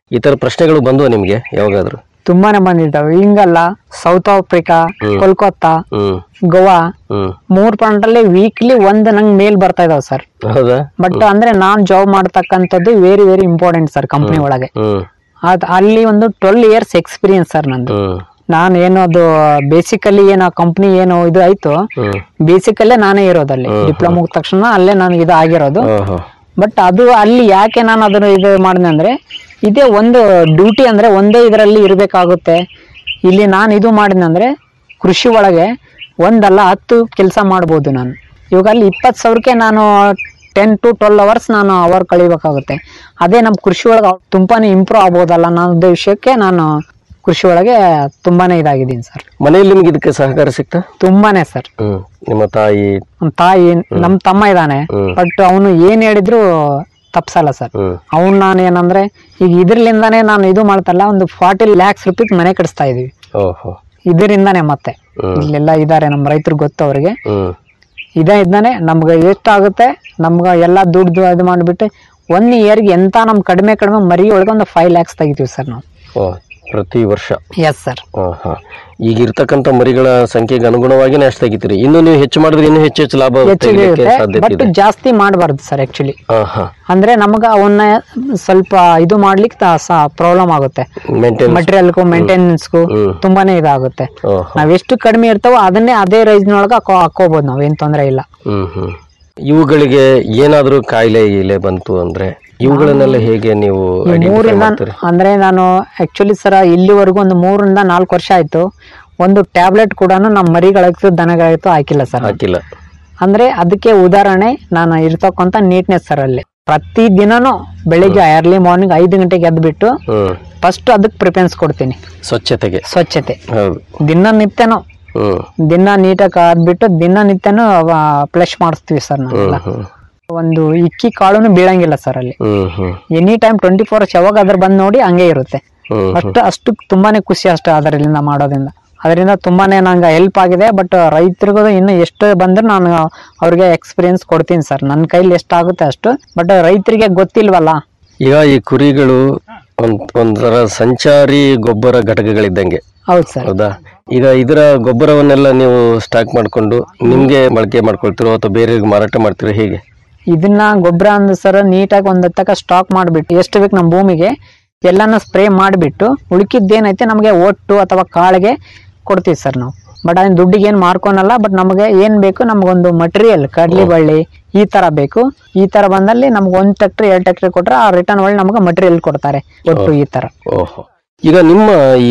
ಈ ತರ ಪ್ರಶ್ನೆಗಳು ಬಂದವು ನಿಮ್ಗೆ ಯಾವಾಗಾದ್ರು ತುಂಬಾನೇ ಬಂದಿದ್ದಾವೆ ಹಿಂಗಲ್ಲ ಸೌತ್ ಆಫ್ರಿಕಾ ಹ್ಮ್. ಕೋಲ್ಕತ್ತಾ ಹ್ಮ್ ಗೋವಾ ಹ್ಮ್ ಮೂರ್ ಪಾಯಿಂಟ್ ಅಲ್ಲಿ ವೀಕ್ಲಿ ಒಂದ್ ನಂಗ್ ಮೇಲ್ ಬರ್ತಾ ಇದಾವೆ ಸರ್ ಹೌದಾ ಬಟ್ ಅಂದ್ರೆ ನಾನ್ ಜಾಬ್ ಮಾಡ್ತಕ್ಕಂಥದ್ದು very very important sir company ಒಳಗೆ ಹ್ಮ್ ಅದ್ ಅಲ್ಲಿ ಒಂದು ಟ್ವೆಲ್ ಇಯರ್ಸ್ ಎಕ್ಸ್ಪೀರಿಯನ್ಸ್ ಸರ್ ನಂದು ಹ್ಮ್ ನಾನು ಏನು ಅದು ಬೇಸಿಕಲಿ ಏನು ಕಂಪ್ನಿ ಏನು ಇದು ಆಯ್ತು ಹ್ಮ್ ಬೇಸಿಕಲ್ಲೇ ನಾನೇ ಇರೋದಲ್ಲಿ ಡಿಪ್ಲೊಮಾ ಮುಗಿದ ತಕ್ಷಣ ಅಲ್ಲೇ ನನಗೆ ಇದು ಆಗಿರೋದು ಓಹೋ ಬಟ್ ಅದು ಅಲ್ಲಿ ಯಾಕೆ ನಾನು ಅದನ್ನು ಇದು ಮಾಡಿದೆ ಅಂದ್ರೆ ಇದೇ ಒಂದು ಡ್ಯೂಟಿ ಅಂದ್ರೆ ಒಂದೇ ಇದರಲ್ಲಿ ಇರಬೇಕಾಗುತ್ತೆ ಇಲ್ಲಿ ನಾನು ಇದು ಮಾಡಿದೆ ಅಂದ್ರೆ ಕೃಷಿ ಒಳಗೆ ಒಂದಲ್ಲ ಹತ್ತು ಕೆಲಸ ಮಾಡ್ಬೋದು ನಾನು ಇವಾಗ ಅಲ್ಲಿ ಇಪ್ಪತ್ತು ಸಾವಿರಕ್ಕೆ ನಾನು ಟೆನ್ ಟು ಟ್ವೆಲ್ ಅವರ್ಸ್ ನಾನು ಅವರ್ ಕಳಿಬೇಕಾಗುತ್ತೆ ಅದೇ ನಮ್ಮ ಕೃಷಿ ಒಳಗೆ ತುಂಬಾನೇ ಇಂಪ್ರೂವ್ ಆಗ್ಬೋದಲ್ಲ ಅನ್ನೋ ಉದ್ದೇಶಕ್ಕೆ ನಾನು ಕೃಷಿ ಒಳಗೆ ತುಂಬಾನೇ ಇದಾಗಿದ್ದೀನಿ ಸರ್ ಮನೆಯಲ್ಲಿ ನಿಮ್ಗೆ ಇದಕ್ಕೆ ಸಹಕಾರ ಸಿಕ್ತಾ ತುಂಬಾನೇ ಸರ್ ಹ್ಮ್ ನಿಮ್ಮ ತಾಯಿ ನಮ್ಮ ತಾಯಿ ನಮ್ಮ ತಮ್ಮ ಇದ್ದಾನೆ ಹ್ಮ್. ಬಟ್ ಅವನು ಏನ್ ಹೇಳಿದ್ರು ತಪ್ಸಲ್ಲ ಸರ್ ಹ್ಮ್ ಅವ್ನು ನಾನು ಏನಂದ್ರೆ ಈಗ ಇದ್ರಲಿಂದಾನೇ ನಾನು ಇದು ಮಾಡ್ತಲ್ಲ ಒಂದು ಫಾರ್ಟಿ ಲ್ಯಾಕ್ಸ್ ರುಪೀಸ್ ಮನೆ ಕಟ್ಟಿಸ್ತಾ ಇದೀವಿ ಓಹೋ ಇದರಿಂದಾನೆ ಮತ್ತೆ ಹ್ಮ್. ಇಲ್ಲೆಲ್ಲ ಇದಾರೆ ನಮ್ಮ ರೈತರು ಗೊತ್ತು ಅವ್ರಿಗೆ ಹ್ಮ್ ಇದೇ ಇದ್ದಾನೆ ನಮ್ಗೆ ಎಷ್ಟಾಗುತ್ತೆ ನಮ್ಗೆ ಎಲ್ಲ ದುಡ್ಡು ಇದು ಮಾಡಿಬಿಟ್ಟು ಒನ್ ಇಯರ್ಗೆ ಎಂತ ನಮ್ ಕಡಿಮೆ ಕಡಿಮೆ ಮರಿ ಒಳಗೆ ಒಂದು ಫೈವ್ ಲ್ಯಾಕ್ಸ್ ತೆಗಿತೀವಿ ಸರ್ ನಾವು ಓ ಪ್ರತಿ ವರ್ಷ ಎಸ್ ಸರ್ ಹಾ ಈಗ ಇರ್ತಕ್ಕಂಥ ಮರಿಗಳ ಸಂಖ್ಯೆಗೆ ಅನುಗುಣವಾಗಿನೇ ಅಷ್ಟು ತೆಗಿತೀರಿ ಇನ್ನು ನೀವು ಹೆಚ್ಚು ಮಾಡಿದ್ರೆ ಇನ್ನೂ ಹೆಚ್ಚು ಹೆಚ್ಚು ಲಾಭ ಹೆಚ್ಚಿಗೆ ತೆಗಿಲಿಕ್ಕೆ ಇರುತ್ತೆ ಸಾಧ್ಯತೆ ಬಟ್ ಇದೆ ಜಾಸ್ತಿ ಮಾಡಬಾರ್ದು ಸರ್ ಆಕ್ಚುಲಿ ಹಾ ಹಾ ಅಂದ್ರೆ ನಮಗ ಅವನ್ನ ಸ್ವಲ್ಪ ಇದು ಮಾಡ್ಲಿಕ್ಕೆ ಪ್ರಾಬ್ಲಮ್ ಆಗುತ್ತೆ ಮೇಂಟೈನ್ ಮಟೀರಿಯಲ್ಗೂ ಮೇಂಟೆನೆನ್ಸ್ಗೂ ಹ್ಮ್. ತುಂಬಾನೇ ಇದಾಗುತ್ತೆ ಓಹೋ ನಾವ್ ಎಷ್ಟು ಕಡಿಮೆ ಇರ್ತಾವೋ ಅದನ್ನೇ ಅದೇ ರೈಸ್ನೊಳಗ ಹಾಕೋ ಹಾಕೋಬಹುದು ನಾವ್ ಏನ್ ತೊಂದ್ರೆ ಇಲ್ಲ ಹ್ಮ್ ಹ್ಮ್ ಇವುಗಳಿಗೆ ಏನಾದ್ರೂ ಕಾಯಿಲೆ ಗೀಲೆ ಬಂತು ಅಂದ್ರೆ ಇವುಗಳನ್ನೆಲ್ಲ ಹೇಗೆ ನೀವು ಈ identify ಮೂರಿಂದ ಮಾಡ್ತೀರಿ ಅಂದ್ರೆ ನಾನು ಆಕ್ಚುಲಿ ಸರ ಇಲ್ಲಿವರೆಗೂ ಒಂದು ಮೂರಿಂದ ನಾಲ್ಕು ವರ್ಷ ಆಯ್ತು ಒಂದು ಟ್ಯಾಬ್ಲೆಟ್ ಕೂಡ ನಮ್ಮ ಮರಿಗಳಾಯ್ತು ದನಗಳಾಯ್ತು ಹಾಕಿಲ್ಲ ಸರ್ ಹಾಕಿಲ್ಲ ಅಂದ್ರೆ ಅದಕ್ಕೆ ಉದಾಹರಣೆ ನಾನು ಇರ್ತಕ್ಕಂಥ ನೀಟ್ನೆಸ್ ಸರ್ ಅಲ್ಲಿ ಪ್ರತಿ ದಿನನೂ ಬೆಳಿಗ್ಗೆ ಅರ್ಲಿ ಮಾರ್ನಿಂಗ್ ಐದು ಗಂಟೆಗೆ ಎದ್ಬಿಟ್ಟು ಹ್ಮ್ ಫಸ್ಟ್ ಅದಕ್ಕೆ ಪ್ರಿಫರೆನ್ಸ್ ಕೊಡ್ತೀನಿ ಸ್ವಚ್ಛತೆಗೆ ಸ್ವಚ್ಛತೆ ಹೌದು ದಿನನಿತ್ಯನೂ ಹ್ಮ್ ದಿನ ನೀಟಾಗಿ ಆದ್ಬಿಟ್ಟು ದಿನನಿತ್ಯನೂ ಫ್ಲೆಶ್ ಮಾಡಿಸ್ತೀವಿ ಸರ್ ಹ್ಮ್ ನಾವೆಲ್ಲ ಹ್ಮ್ ಒಂದು ಇಕ್ಕಿ ಕಾಳುನು ಬೀಳಂಗಿಲ್ಲ ಸರ್ ಅಲ್ಲಿ ಹ್ಮ್ ಹ್ಮ್ any time twenty four hours ಯಾವಾಗ ಅದ್ರ ಬಂದ್ ನೋಡಿ ಹಂಗೆ ಇರುತ್ತೆ ಹ್ಮ್ ಅಷ್ಟು ಅಷ್ಟು ತುಂಬಾನೇ ಖುಷಿ ಅಷ್ಟು ಅದರಿಂದ ಮಾಡೋದ್ರಿಂದ ಅದರಿಂದ ತುಂಬಾನೇ ನಂಗೆ ಹೆಲ್ಪ್ ಆಗಿದೆ ಬಟ್ ರೈತರಿಗೂ ಇನ್ನು ಎಷ್ಟು ಬಂದ್ರೆ ನಾನು ಅವ್ರಿಗೆ ಎಕ್ಸ್ಪೀರಿಯನ್ಸ್ ಕೊಡ್ತೀನಿ ಸರ್ ನನ್ನ ಕೈಲಿ ಎಷ್ಟಾಗುತ್ತೆ ಅಷ್ಟು ಬಟ್ ರೈತರಿಗೆ ಗೊತ್ತಿಲ್ವಲ್ಲ ಈಗ ಈ ಕುರಿಗಳು ಒಂದ್ ಒಂಥರ ಸಂಚಾರಿ ಗೊಬ್ಬರ ಘಟಕಗಳಿದ್ದಂಗೆ ಹೌದು ಸರ್ ಹೌದಾ ಈಗ ಇದರ ಗೊಬ್ಬರವನ್ನೆಲ್ಲ ನೀವು ಸ್ಟಾಕ್ ಮಾಡ್ಕೊಂಡು ನಿಮ್ಗೆ ಬಳಕೆ ಮಾಡ್ಕೊಳ್ತಿರೋ ಅಥವಾ ಬೇರೆಯವ್ರಿಗೆ ಮಾರಾಟ ಮಾಡ್ತಿರೋ ಹೇಗೆ ಇದನ್ನ ಗೊಬ್ಬರ ಅಂದ್ ಸರ್ ನೀಟಾಗಿ ಒಂದ್ ತಕ್ಕ ಸ್ಟಾಕ್ ಮಾಡ್ಬಿಟ್ಟು ಎಷ್ಟು ಬೇಕು ನಮ್ಮ ಭೂಮಿಗೆ ಎಲ್ಲಾನು ಸ್ಪ್ರೇ ಮಾಡಿಬಿಟ್ಟು ಉಳುಕಿದ್ದೇನೈತೆ ನಮಗೆ ಒಟ್ಟು ಅಥವಾ ಕಾಳಿಗೆ ಕೊಡ್ತೀವಿ ಸರ್ ನಾವು ಬಟ್ ಅದನ್ನ ದುಡ್ಡಿಗೆ ಏನ್ ಮಾರ್ಕೊನಲ್ಲ ಬಟ್ ನಮಗೆ ಏನ್ ಬೇಕು ನಮಗೊಂದು ಮಟೀರಿಯಲ್ ಕಡ್ಲಿ ಬಳ್ಳಿ ಈ ತರ ಬೇಕು ಈ ತರ ಬಂದಲ್ಲಿ ನಮ್ಗೆ ಒಂದ್ ಟ್ಯಾಕ್ಟ್ರಿ ಎರಡ್ ಟ್ಯಾಕ್ಟ್ರಿ ಕೊಟ್ರೆ ಆ ರಿಟರ್ನ್ ಒಳ್ಳೆ ನಮಗೆ ಮಟೀರಿಯಲ್ ಕೊಡ್ತಾರೆ ಒಟ್ಟು ಈ ತರ ಓಹೋ ಈಗ ನಿಮ್ಮ ಈ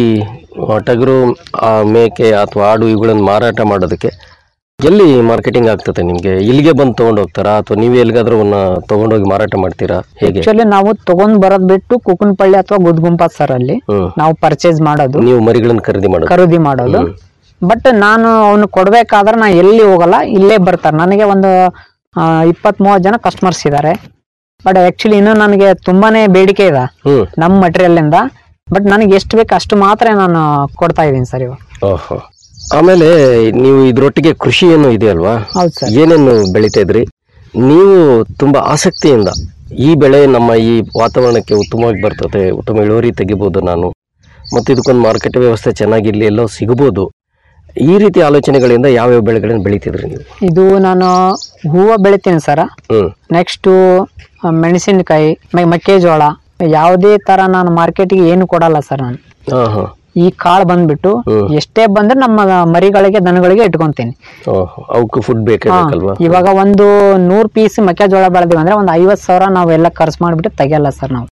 ಟಗರು ಆ ಮೇಕೆ ಅಥವಾ ಆಡು ಇವುಗಳನ್ನು ಮಾರಾಟ ಮಾಡೋದಕ್ಕೆ ಎಲ್ಲಿ ಮಾರ್ಕೆಟಿಂಗ್ ಆಗ್ತದೆ ನಿಮ್ಗೆ ಇಲ್ಲಿಗೆ ಬಂದು ತಗೊಂಡು ಹೋಗ್ತಾರಾ ಅಥವಾ ನೀವೇ ಎಲ್ಲಿಗಾದ್ರೂ ಅವನ್ನ ತಗೊಂಡೋಗಿ ಮಾರಾಟ ಮಾಡ್ತೀರಾ ಹೇಗೆ ಆಕ್ಚುಲಿ ನಾವು ತಗೊಂಡ್ ಬರೋದ್ ಬಿಟ್ಟು ಕುಕುನ್ಪಳ್ಳಿ ಅಥವಾ ಗುದ್ಗುಂಪ ಸರ್ ಅಲ್ಲಿ ಹ್ಮ್ ನಾವು ಪರ್ಚೇಸ್ ಮಾಡೋದು ನೀವು ಮರಿಗಳನ್ನು ಖರೀದಿ ಮಾಡೋದು ಖರೀದಿ ಮಾಡೋದು ಬಟ್ ನಾನು ಅವನು ಕೊಡ್ಬೇಕಾದ್ರೆ ನಾ ಎಲ್ಲಿ ಹೋಗಲ್ಲ ಇಲ್ಲೇ ಬರ್ತಾರೆ ನನಗೆ ಒಂದು ಇಪ್ಪತ್ ಮೂವತ್ ಜನ ಕಸ್ಟಮರ್ಸ್ ಇದ್ದಾರೆ ಬಟ್ ಆಕ್ಚುಲಿ ಇನ್ನು ನನಗೆ ತುಂಬಾನೇ ಬೇಡಿಕೆ ಇದೆ ಹ್ಮ್ ನಮ್ಮ ಮಟೀರಿಯಲ್ ಇಂದ ಬಟ್ ನನಗೆ ಎಷ್ಟು ಬೇಕು ಅಷ್ಟು ಮಾತ್ರ ನಾನು ಕೊಡ್ತಾ ಇದ್ದೀನಿ ಸರ್ ಇವಾಗ ಓಹೋ ಆಮೇಲೆ ನೀವು ಇದ್ರೊಟ್ಟಿಗೆ ಕೃಷಿ ಏನು ಇದೆ ಅಲ್ವಾ ಹೌದು ಸರ್ ಏನೇನು ಬೆಳಿತಾ ಇದ್ರಿ ನೀವು ತುಂಬಾ ಆಸಕ್ತಿಯಿಂದ ಈ ಬೆಳೆ ನಮ್ಮ ಈ ವಾತಾವರಣಕ್ಕೆ ಉತ್ತಮವಾಗಿ ಬರ್ತದೆ ಉತ್ತಮ ಇಳುವರಿ ತೆಗಿಬೋದು ನಾನು ಮತ್ತು ಇದಕ್ಕೊಂದು ಮಾರುಕಟ್ಟೆ ವ್ಯವಸ್ಥೆ ಚೆನ್ನಾಗಿರ್ಲಿ ಎಲ್ಲೋ ಸಿಗಬಹುದು ಈ ರೀತಿ ಆಲೋಚನೆಗಳಿಂದ ಯಾವ್ಯಾವ ಬೆಳೆಗಳನ್ನು ಬೆಳಿತಿದ್ರಿ ನೀವು ಇದು ನಾನು ಹೂವು ಬೆಳಿತೀನಿ ಸರ್ ಹ್ಮ್ ನೆಕ್ಸ್ಟ್ ಮೆಣಸಿನಕಾಯಿ ಮ- ಮೆಕ್ಕೆಜೋಳ ಯಾವುದೇ ತರ ನಾನು ಮಾರ್ಕೆಟಿಗೆ ಏನು ಕೊಡಲ್ಲ ಸರ್ ನಾನು ಹಾ ಹಾ ಈ ಕಾಳು ಬಂದ್ಬಿಟ್ಟು ಹ್ಮ್. ಎಷ್ಟೇ ಬಂದ್ರೆ ನಮ್ಮ ಮರಿಗಳಿಗೆ ದನಗಳಿಗೆ ಇಟ್ಕೊಂತೀನಿ ಓಹೋ ಅವಕ್ಕೂ ಫುಡ್ ಬೇಕೇ ಹಾ, ಬೇಕಲ್ವಾ ಇವಾಗ ಒಂದು ನೂರ್ ಪೀಸ್ ಮೆಕ್ಕೆಜೋಳ ಬೆಳೆದಿವಿ ಅಂದ್ರೆ ಒಂದು ಐವತ್ ಸಾವಿರ ನಾವೆಲ್ಲ ಖರ್ಚು ಮಾಡ್ಬಿಟ್ಟು ತೆಗಿಯಲ್ಲ ಸರ್ ನಾವು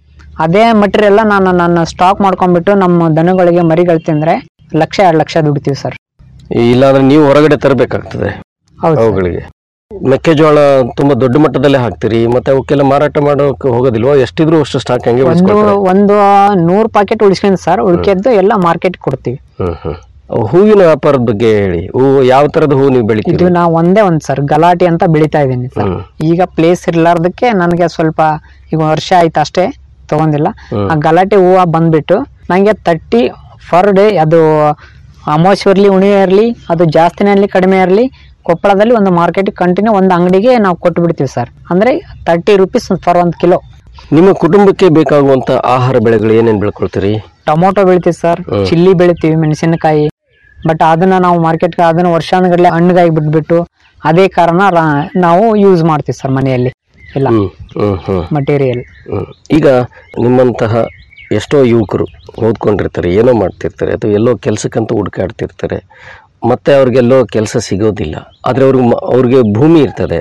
ಅದೇ ಮಟೀರಿಯಲ್ ನಾನು ನನ್ನ ಸ್ಟಾಕ್ ಮಾಡ್ಕೊಂಡ್ಬಿಟ್ಟು ನಮ್ಮ ದನಗಳಿಗೆ ಮರಿಗಳು ತಿಂದ್ರೆ ಲಕ್ಷ ಎರಡು ಲಕ್ಷ ದುಡಿತೀವಿ ಸರ್ ಇಲ್ಲಾಂದ್ರೆ ನೀವು ಹೊರಗಡೆ ತರಬೇಕಾಗ್ತದೆ ಹೌದು ಸರ್. ಅವುಗಳಿಗೆ ಮೆಕ್ಕೆಜೋಳ ತುಂಬಾ ದೊಡ್ಡ ಮಟ್ಟದಲ್ಲೇ ಹಾಕ್ತೀರಿ ಮತ್ತೆ ಅವಕ್ಕೆಲ್ಲ ಮಾರಾಟ ಮಾಡೋಕೆ ಹೋಗೋದಿಲ್ವಾ ಎಷ್ಟಿದ್ರು ಅಷ್ಟು ಸ್ಟಾಕ್ ಹಂಗೆ ಒಂದು ಉಳಿಸ್ಕೊಳ್ತೀರಾ? ಒಂದು ನೂರ್ ಪ್ಯಾಕೆಟ್ ಉಳಿಸ್ಕೊಂಡು ಸರ್ ಉಳ್ಕೆದ್ದು ಎಲ್ಲ ಮಾರ್ಕೆಟ್ ಕೊಡ್ತೀವಿ ಹ್ಮ್ ಹ್ಮ್ ಅವು ಹೂವಿನ ವ್ಯಾಪಾರದ ಬಗ್ಗೆ ಹೇಳಿ ಹೂವು ಯಾವ ತರದ ಹೂ ನೀವು ಬೆಳಿತೀರಿ ಇದು ನಾ ಒಂದೇ ಒಂದ್ ಸರ್ ಗಲಾಟೆ ಅಂತ ಬೆಳಿತಾ ಇದ್ದೀನಿ ಸರ್ ಹ್ಮ್. ಈಗ ಪ್ಲೇಸ್ ಇರ್ಲಾರ್ದಕ್ಕೆ ನನಗೆ ಸ್ವಲ್ಪ ಈಗ ವರ್ಷ ಆಯ್ತು ಅಷ್ಟೇ ತಗೊಂಡಿಲ್ಲ ಹ್ಮ್. ಆ ಗಲಾಟೆ ಹೂವು ಬಂದ್ಬಿಟ್ಟು ನಂಗೆ ತರ್ಟಿ ಫರ್ ಡೇ ಅದು ಅಮಾವಾಸ್ಯೆ ಇರಲಿ ಉಣಿವೆ ಇರಲಿ ಅದು ಜಾಸ್ತಿನೇ ಇರಲಿ ಕಡಿಮೆ ಇರಲಿ ಕೊಪ್ಪಳದಲ್ಲಿ ಒಂದು ಮಾರ್ಕೆಟ್ ಕಂಟಿನ್ಯೂ ಒಂದು ಅಂಗಡಿಗೆ ನಾವು ಕೊಟ್ಟು ಬಿಡ್ತೀವಿ ಸರ್ ಅಂದ್ರೆ ತರ್ಟಿ ರುಪೀಸ್ ಫಾರ್ ಒಂದು ಕಿಲೋ ನಿಮ್ಮ ಕುಟುಂಬಕ್ಕೆ ಬೇಕಾಗುವಂತ ಆಹಾರ ಬೆಳೆಗಳು ಏನೇನ್ ಬೆಳ್ಕೊಳ್ತೀರಿ ಟೊಮೊಟೊ ಬೆಳಿತೀವಿ ಸರ್ ಹ್ಮ್. ಚಿಲ್ಲಿ ಬೆಳಿತೀವಿ ಮೆಣಸಿನಕಾಯಿ ಬಟ್ ಅದನ್ನ ನಾವು ಮಾರ್ಕೆಟ್ಗೆ ಅದನ್ನ ವರ್ಷಾನುಗಟ್ಲೆ ಹಣ್ಣುಗಾಯಿ ಬಿಟ್ಬಿಟ್ಟು ಅದೇ ಕಾರಣ ರಾ- ನಾವು ಯೂಸ್ ಮಾಡ್ತೀವಿ ಸರ್ ಮನೆಯಲ್ಲಿ ಎಲ್ಲ ಹ್ಮ್ ಹ್ಮ್ ಹ್ಮ್ ಮಟೀರಿಯಲ್ ಹ್ಮ್. ಈಗ ನಿಮ್ಮಂತಹ ಎಷ್ಟೋ ಯುವಕರು ಓದ್ಕೊಂಡಿರ್ತಾರೆ ಏನೋ ಮಾಡ್ತಿರ್ತಾರೆ ಅಥವಾ ಎಲ್ಲೋ ಕೆಲಸಕ್ಕಂತ ಹುಡುಕಾಡ್ತಿರ್ತಾರೆ ಮತ್ತೆ ಅವ್ರಿಗೆಲ್ಲೋ ಕೆಲಸ ಸಿಗೋದಿಲ್ಲ ಆದರೆ ಅವ್ರಿಗೆ ಮ- ಅವ್ರಿಗೆ ಭೂಮಿ ಇರ್ತದೆ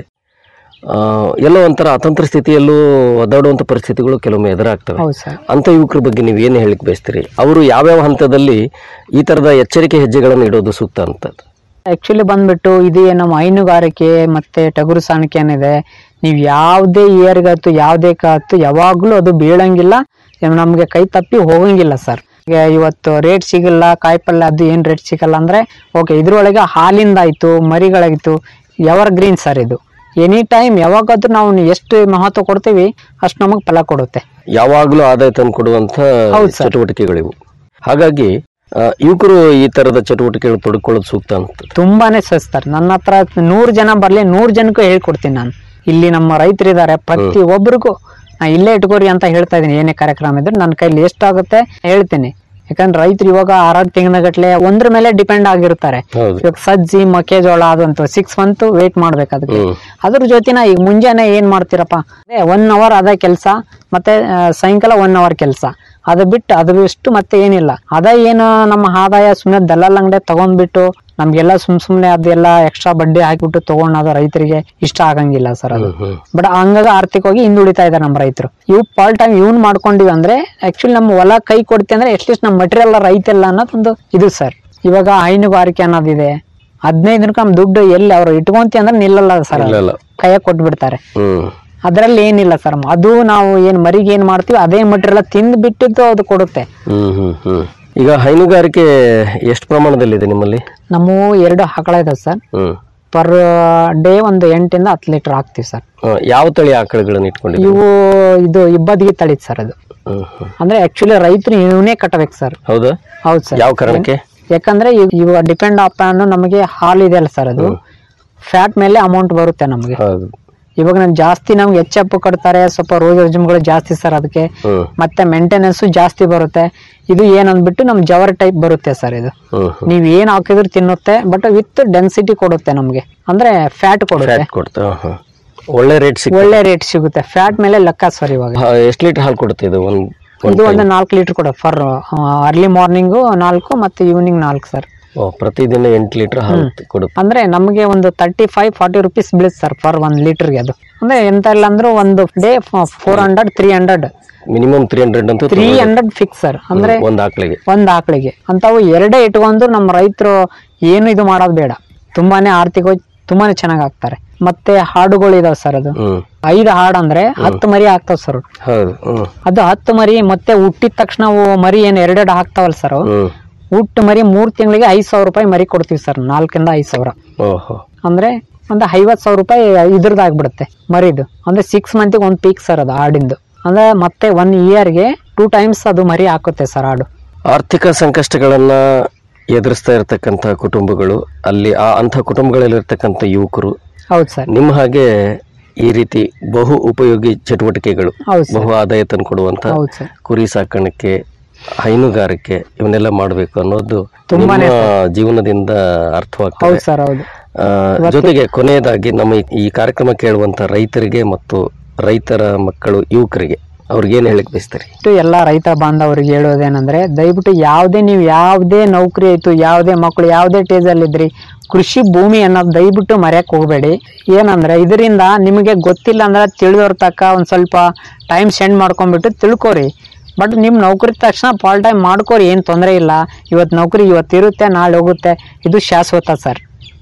ಆ, ಎಲ್ಲೋ ಒಂಥರ ಅತಂತ್ರ ಸ್ಥಿತಿಯಲ್ಲೂ ಒದ್ದಾಡುವಂಥ ಪರಿಸ್ಥಿತಿಗಳು ಕೆಲವೊಮ್ಮೆ ಎದುರಾಗ್ತವೆ ಹೌದು ಸರ್ ಅಂಥ ಯುವಕರ ಬಗ್ಗೆ ನೀವು ಏನು ಹೇಳಿಕ್ ಬಯಸ್ತೀರಿ ಅವರು ಯಾವ್ಯಾವ ಹಂತದಲ್ಲಿ ಈ ಥರದ ಎಚ್ಚರಿಕೆ ಹೆಜ್ಜೆಗಳನ್ನು ಇಡೋದು ಸೂಕ್ತ ಅಂತ ಆಕ್ಚುಲಿ ಬಂದ್ಬಿಟ್ಟು ಇದು ನಮ್ಮ ಹೈನುಗಾರಿಕೆ ಮತ್ತೆ ಟಗರು ಸಾಣಿಕೆ ಏನಿದೆ ನೀವು ಯಾವುದೇ ಇಯರ್ಗಾಯ್ತು ಯಾವುದೇ ಕಾತು ಯಾವಾಗ್ಲೂ ಅದು ಬೀಳಂಗಿಲ್ಲ ಏನ್ ನಮ್ಗೆ ಕೈ ತಪ್ಪಿ ಹೋಗಂಗಿಲ್ಲ ಸರ್ ಈಗ ಇವತ್ತು ರೇಟ್ ಸಿಗಲ್ಲ ಕಾಯಿಪಲ್ಯ ಅದು ಏನ್ ರೇಟ್ ಸಿಗಲ್ಲ ಅಂದ್ರೆ ಓಕೆ ಇದ್ರೊಳಗೆ ಹಾಲಿಂದ ಆಯ್ತು ಮರಿಗಳಾಯ್ತು ಎವರ್ ಗ್ರೀನ್ ಸರ್ ಇದು ಎನಿ ಟೈಮ್ ಯಾವಾಗಾದ್ರೂ ನಾವು ಎಷ್ಟು ಮಹತ್ವ ಕೊಡ್ತೀವಿ ಅಷ್ಟು ನಮಗೆ ಫಲ ಕೊಡುತ್ತೆ ಯಾವಾಗಲೂ ಆದಾಯ ತಂದು ಕೊಡುವಂಥ ಹೌದು ಸರ್. ಚಟುವಟಿಕೆಗಳಿವು ಹಾಗಾಗಿ ಆ, ಯುವಕರು ಈ ಥರದ ಚಟುವಟಿಕೆಗಳು ತೊಡ್ಕೊಳ್ಳೋದು ಸೂಕ್ತ ಅಂತ ತುಂಬಾನೇ ಸಸ್ತಾರೆ ನನ್ನ ಹತ್ರ ನೂರ್ ಜನ ಬರ್ಲಿ ನೂರ್ ಜನಕ್ಕೂ ಹೇಳ್ಕೊಡ್ತೀನಿ ನಾನು ಇಲ್ಲಿ ನಮ್ಮ ರೈತರಿದ್ದಾರೆ ಪ್ರತಿ ಒಬ್ರಿಗೂ ನಾ ಇಲ್ಲೇ ಇಟ್ಕೋರಿ ಅಂತ ಹೇಳ್ತಾ ಇದೀನಿ ಏನೇ ಕಾರ್ಯಕ್ರಮ ಇದ್ರೆ ನನ್ನ ಕೈಲಿ ಎಷ್ಟಾಗುತ್ತೆ ಹೇಳ್ತೀನಿ ಯಾಕಂದ್ರೆ ರೈತರು ಇವಾಗ ಆರಾರು ತಿಂಗಳ ಗಟ್ಲೆ ಒಂದ್ರ ಮೇಲೆ ಡಿಪೆಂಡ್ ಆಗಿರ್ತಾರೆ ಹೌದು. ಇವಾಗ ಸಜ್ಜಿ ಮೆಕ್ಕೆಜೋಳ ಅದಂತೂ ಸಿಕ್ಸ್ ಮಂತ್ ವೇಟ್ ಮಾಡ್ಬೇಕು ಅದಕ್ಕೆ ಅದ್ರ ಜೊತೆನ ಈಗ ಮುಂಜಾನೆ ಏನ್ ಮಾಡ್ತೀರಪ್ಪ ಒನ್ ಅವರ್ ಅದೇ ಕೆಲಸ ಮತ್ತೆ ಆ, ಸಾಯಂಕಾಲ ಒನ್ ಅವರ್ ಕೆಲಸ ಅದು ಬಿಟ್ಟು ಅದು ಬಿಟ್ಟು ಮತ್ತೆ ಏನಿಲ್ಲ ಅದ ಏನು ನಮ್ಮ ಆದಾಯ ಸುಮ್ಮನೆ ದಲ್ಲಾಲ್ ಅಂಗಡಿ ತಗೊಂಡ್ಬಿಟ್ಟು ನಮ್ಗೆಲ್ಲ ಸುಮ್ ಸುಮ್ನೆ ಅದೆಲ್ಲ ಎಕ್ಸ್ಟ್ರಾ ಬಡ್ಡಿ ಹಾಕಿಬಿಟ್ಟು ತಗೊಂಡ್ ರೈತರಿಗೆ ಇಷ್ಟ ಆಗಂಗಿಲ್ಲ ಸರ್ ಅದು ಬಟ್ ಹಂಗಾಗಿ ಆರ್ಥಿಕವಾಗಿ ಹಿಂದುಳಿತಾ ಇದ್ದಾರೆ ನಮ್ಮ ರೈತರು ಇವು ಪಾರ್ಟ್ ಟೈಮ್ ಇವ್ನ್ ಮಾಡ್ಕೊಂಡಿವಿ ಅಂದ್ರೆ ಆಕ್ಚುಲಿ ನಮ್ಮ ಹೊಲ ಕೈ ಕೊಡ್ತಿ ಅಂದ್ರೆ ಅಟ್ಲೀಸ್ಟ್ ನಮ್ಮ ಮಟೀರಿಯಲ್ ರೈತಲ್ಲ ಅನ್ನೋದೊಂದು ಇದು ಸರ್ ಇವಾಗ ಹೈನುಗಾರಿಕೆ ಅನ್ನೋದಿದೆ ಹದಿನೈದು ದಿನಕ್ಕೆ ನಮ್ ದುಡ್ಡು ಎಲ್ಲಿ ಅವ್ರು ಇಟ್ಕೊಂತಿ ಅಂದ್ರೆ ನಿಲ್ಲಲ್ಲ ಸರ್ ನಿಲ್ಲಲ್ಲ. ಕೈಯಾಗ ಕೊಟ್ಬಿಡ್ತಾರೆ ಹ್ಮ್ ಅದ್ರಲ್ಲಿ ಏನಿಲ್ಲ ಸರ್ ಅದು ನಾವು ಏನ್ ಮರಿಗೆ ಏನ್ ಮಾಡ್ತೀವಿ ಅದೇ ಮಟೀರಿಯಲ್ ತಿಂದು ಬಿಟ್ಟಿದ್ದು ಅದು ಕೊಡುತ್ತೆ ಹ್ಮ್ ಹ್ಮ್ ಹ್ಮ್ ಈಗ ಹೈನುಗಾರಿಕೆ ಎಷ್ಟು ಪ್ರಮಾಣದಲ್ಲಿದೆ ನಿಮ್ಮಲ್ಲಿ ನಮ್ಮ ಎರಡು ಆಕಳ ಇದಾವೆ ಸರ್ ಹ್ಮ್ ಪರ್ ಡೇ ಒಂದು ಎಂಟಿಂದ ಹತ್ತು ಲೀಟರ್ ಹಾಕ್ತಿವಿ ಸರ್ ಆ, ಯಾವ ತಳಿ ಆಕಳುಗಳನ್ನು ಇಟ್ಕೊಂಡಿದ್ದೀವಿ ಇವು ಇದು ಇಬ್ಬದಿಗೆ ತಳಿದ್ ಸರ್ ಅದು ಹ್ಮ್ ಹ್ಮ್ ಅಂದ್ರೆ ಆಕ್ಚುಲಿ ರೈತರು ಇವನೇ ಕಟ್ಟಬೇಕು ಸರ್ ಹೌದಾ ಹೌದು ಸರ್ ಯಾವ ಕಾರಣಕ್ಕೆ ಯಾಕಂದ್ರೆ ಇವ್- ಇವ ಡಿಪೆಂಡ್ ಅಪಾನ್ ನಮಗೆ ಹಾಲು ಇದೆ ಅಲ್ಲ ಸರ್ ಅದು ಫ್ಯಾಟ್ ಮೇಲೆ ಅಮೌಂಟ್ ಬರುತ್ತೆ ನಮಗೆ ಹೌದು ಇವಾಗ ನಾನು ಜಾಸ್ತಿ ನಮ್ಗೆ ಎಚ್ ಎಫ್ ಕಟ್ತಾರೆ ಸ್ವಲ್ಪ ರೋಗ ರುಜಿನಗಳು ಜಾಸ್ತಿ ಸರ್ ಅದಕ್ಕೆ ಹ್ಮ್ ಮತ್ತೆ ಮೇಂಟೆನೆನ್ಸ್ ಜಾಸ್ತಿ ಬರುತ್ತೆ ಇದು ಏನಂದ್ಬಿಟ್ಟು ನಮ್ ಜವರ್ ಟೈಪ್ ಬರುತ್ತೆ ಸರ್ ಇದು ಹ್ಮ್ ಹ್ಮ್ ನೀವ್ ಏನ್ ಹಾಕಿದ್ರು ತಿನ್ನುತ್ತೆ ಬಟ್ ವಿತ್ ಡೆನ್ಸಿಟಿ ಕೊಡುತ್ತೆ ನಮ್ಗೆ ಅಂದ್ರೆ ಫ್ಯಾಟ್ ಕೊಡುತ್ತೆ ಫ್ಯಾಟ್ ಕೊಡ್ತಾ ಹಾ ಒಳ್ಳೆ ರೇಟ್ ಸಿಕ್ ಒಳ್ಳೆ ರೇಟ್ ಸಿಗುತ್ತೆ ಫ್ಯಾಟ್ ಮೇಲೆ ಲೆಕ್ಕ ಸರ್ ಇವಾಗ ಎಷ್ಟು ಲೀಟರ್ ಹಾಲು ಕೊಡುತ್ತೆ ಇದು ಒಂದ್ ಇದು ಒಂದು ನಾಲ್ಕು ಲೀಟರ್ ಕೊಡ ಫರ್ ಅರ್ಲಿ ಮಾರ್ನಿಂಗು ನಾಲ್ಕು ಮತ್ತೆ ಈವ್ನಿಂಗ್ ನಾಲ್ಕು ಸರ್ ಓ, ಪ್ರತಿದಿನ ಎಂಟು ಲೀಟರ್ ಹಾಲು ಕೊಡುತ್ತೆ ಅಂದ್ರೆ ನಮಗೆ ಒಂದು ತರ್ಟಿ ಫೈವ್ ಫಾರ್ಟಿ ರುಪೀಸ್ ಬೀಳುತ್ತೆ ಸರ್ ಫರ್ ಒಂದ್ ಲೀಟರ್ಗೆ ಅದು ಅಂದ್ರೆ ಎಂತ ಇಲ್ಲ ಅಂದ್ರೂ ಒಂದು day four hundred three hundred minimum three hundred ಅಂತೂ ತ್ರೀ ಹಂಡ್ರೆಡ್ ಫಿಕ್ಸ್ ಸರ್ ಅಂದ್ರೆ ಒಂದ್ ಆಕಳಿಗೆ ಒಂದ್ ಆಕಳಿಗೆ ಅಂತಾವು ಎರಡೇ ಇಟ್ಕೊಂಡು ನಮ್ಮ ರೈತರು ಏನು ಇದು ಮಾಡೋದು ಬೇಡ ತುಂಬಾನೇ ಆರ್ಥಿಕವಾಗಿ ತುಂಬಾನೇ ಚೆನ್ನಾಗ್ ಆಗ್ತಾರೆ ಮತ್ತೆ ಹಾಡುಗಳು ಇದಾವ್ ಸರ್ ಅದು ಹ್ಮ್ ಐದು ಹಾಡು ಅಂದ್ರೆ ಹತ್ತು ಮರಿ ಆಗ್ತಾವ್ ಸರ್ ಹೌದು ಹ್ಮ್ ಅದು ಹತ್ತು ಮರಿ ಮತ್ತೆ ಹುಟ್ಟಿದ ತಕ್ಷಣ ಅವು ಮರಿ ಏನ್ ಎರಡೆರಡು ಹಾಕ್ತಾವಲ್ಲ ಸರ್ ಹ್ಮ್ ಹುಟ್ಟು ಮರಿ ಮೂರ್ ತಿಂಗಳಿಗೆ ಐದ್ ಸಾವಿರ ರೂಪಾಯಿ ಮರಿ ಕೊಡ್ತೀವಿ ಸರ್ ನಾಲ್ಕರಿಂದ ಐದ್ ಸಾವಿರ ಓಹೋ ಅಂದ್ರೆ ಒಂದು ಐವತ್ ಸಾವಿರ ರೂಪಾಯಿ ಇದ್ರದ್ದು ಆಗ್ಬಿಡುತ್ತೆ ಮರಿದು ಅಂದ್ರೆ ಸಿಕ್ಸ್ ಮಂತಿಗೆ ಒಂದು ಪೀಕ್ ಸರ್ ಅದು ಆಡಿಂದು ಅಂದ್ರೆ ಮತ್ತೆ ಒನ್ ಇಯರ್ಗೆ ಟೂ ಟೈಮ್ಸ್ ಅದು ಮರಿ ಹಾಕುತ್ತೆ ಸರ್ ಆಡು ಆರ್ಥಿಕ ಸಂಕಷ್ಟಗಳನ್ನ ಎದುರಿಸ್ತಾ ಇರತಕ್ಕಂಥ ಕುಟುಂಬಗಳು ಅಲ್ಲಿ ಆ ಅಂಥ ಕುಟುಂಬಗಳಲ್ಲಿರ್ತಕ್ಕಂಥ ಯುವಕರು ಹೌದು ಸರ್ ನಿಮ್ಮ ಹಾಗೆ ಈ ರೀತಿ ಬಹು ಉಪಯೋಗಿ ಚಟುವಟಿಕೆಗಳು ಹೌದು ಸರ್ ಬಹು ಆದಾಯ ತಂದುಕೊಡುವಂತ ಹೌದು ಸರ್ ಕುರಿ ಸಾಕಾಣಿಕೆ ಹೈನುಗಾರಿಕೆ ಇವನ್ನೆಲ್ಲ ಮಾಡಬೇಕು ಅನ್ನೋದು ತುಂಬಾನೇ ನಿಮ್ಮ ಜೀವನದಿಂದ ಅರ್ಥವಾಗ್ತದೆ ಹೌದು ಸರ್ ಹೌದು ಆ, ಜೊತೆಗೆ ಕೊನೆಯದಾಗಿ ನಮ್ಮ ಈ- ಈ ಕಾರ್ಯಕ್ರಮ ಕೇಳುವಂತ ರೈತರಿಗೆ ಮತ್ತು ರೈತರ ಮಕ್ಕಳು ಯುವಕರಿಗೆ ಅವ್ರಿಗೇನು ಹೇಳಕ್ ಬಯಸ್ತಾರೆ ಇಷ್ಟು ಎಲ್ಲ ರೈತ ಬಾಂಧವರಿಗೆ ಹೇಳೋದೇನಂದ್ರೆ ದಯವಿಟ್ಟು ಯಾವುದೇ ನೀವು ಯಾವುದೇ ನೌಕರಿ ಆಯ್ತು ಯಾವುದೇ ಮಕ್ಕಳು ಯಾವುದೇ ಟೇಜಲ್ಲಿ ಇದ್ರಿ ಕೃಷಿ ಭೂಮಿ ಅನ್ನೋದು ದಯವಿಟ್ಟು ಮರೆಯಕ್ ಹೋಗಬೇಡಿ ಏನಂದ್ರೆ ಇದರಿಂದ ನಿಮಗೆ ಗೊತ್ತಿಲ್ಲ ಅಂದ್ರೆ ತಿಳಿದವ್ರ ತಕ್ಕ ಒಂದ್ ಸ್ವಲ್ಪ ಟೈಮ್ ಸ್ಪೆಂಡ್ ಮಾಡ್ಕೊಂಡ್ಬಿಟ್ಟು ತಿಳ್ಕೊರಿ ಬಟ್ ನಿಮ್ ನೌಕರಿ ತಕ್ಷಣ ಪಾಲ್ ಟೈಮ್ ಮಾಡ್ಕೋರಿ ಏನ್ ತೊಂದರೆ ಇಲ್ಲ ಇವತ್ತು ನೌಕರಿ ಇವತ್ತು ಇರುತ್ತೆ ನಾಳೆ ಹೋಗುತ್ತೆ ಇದು ಶಾಶ್ವತ ಸರ್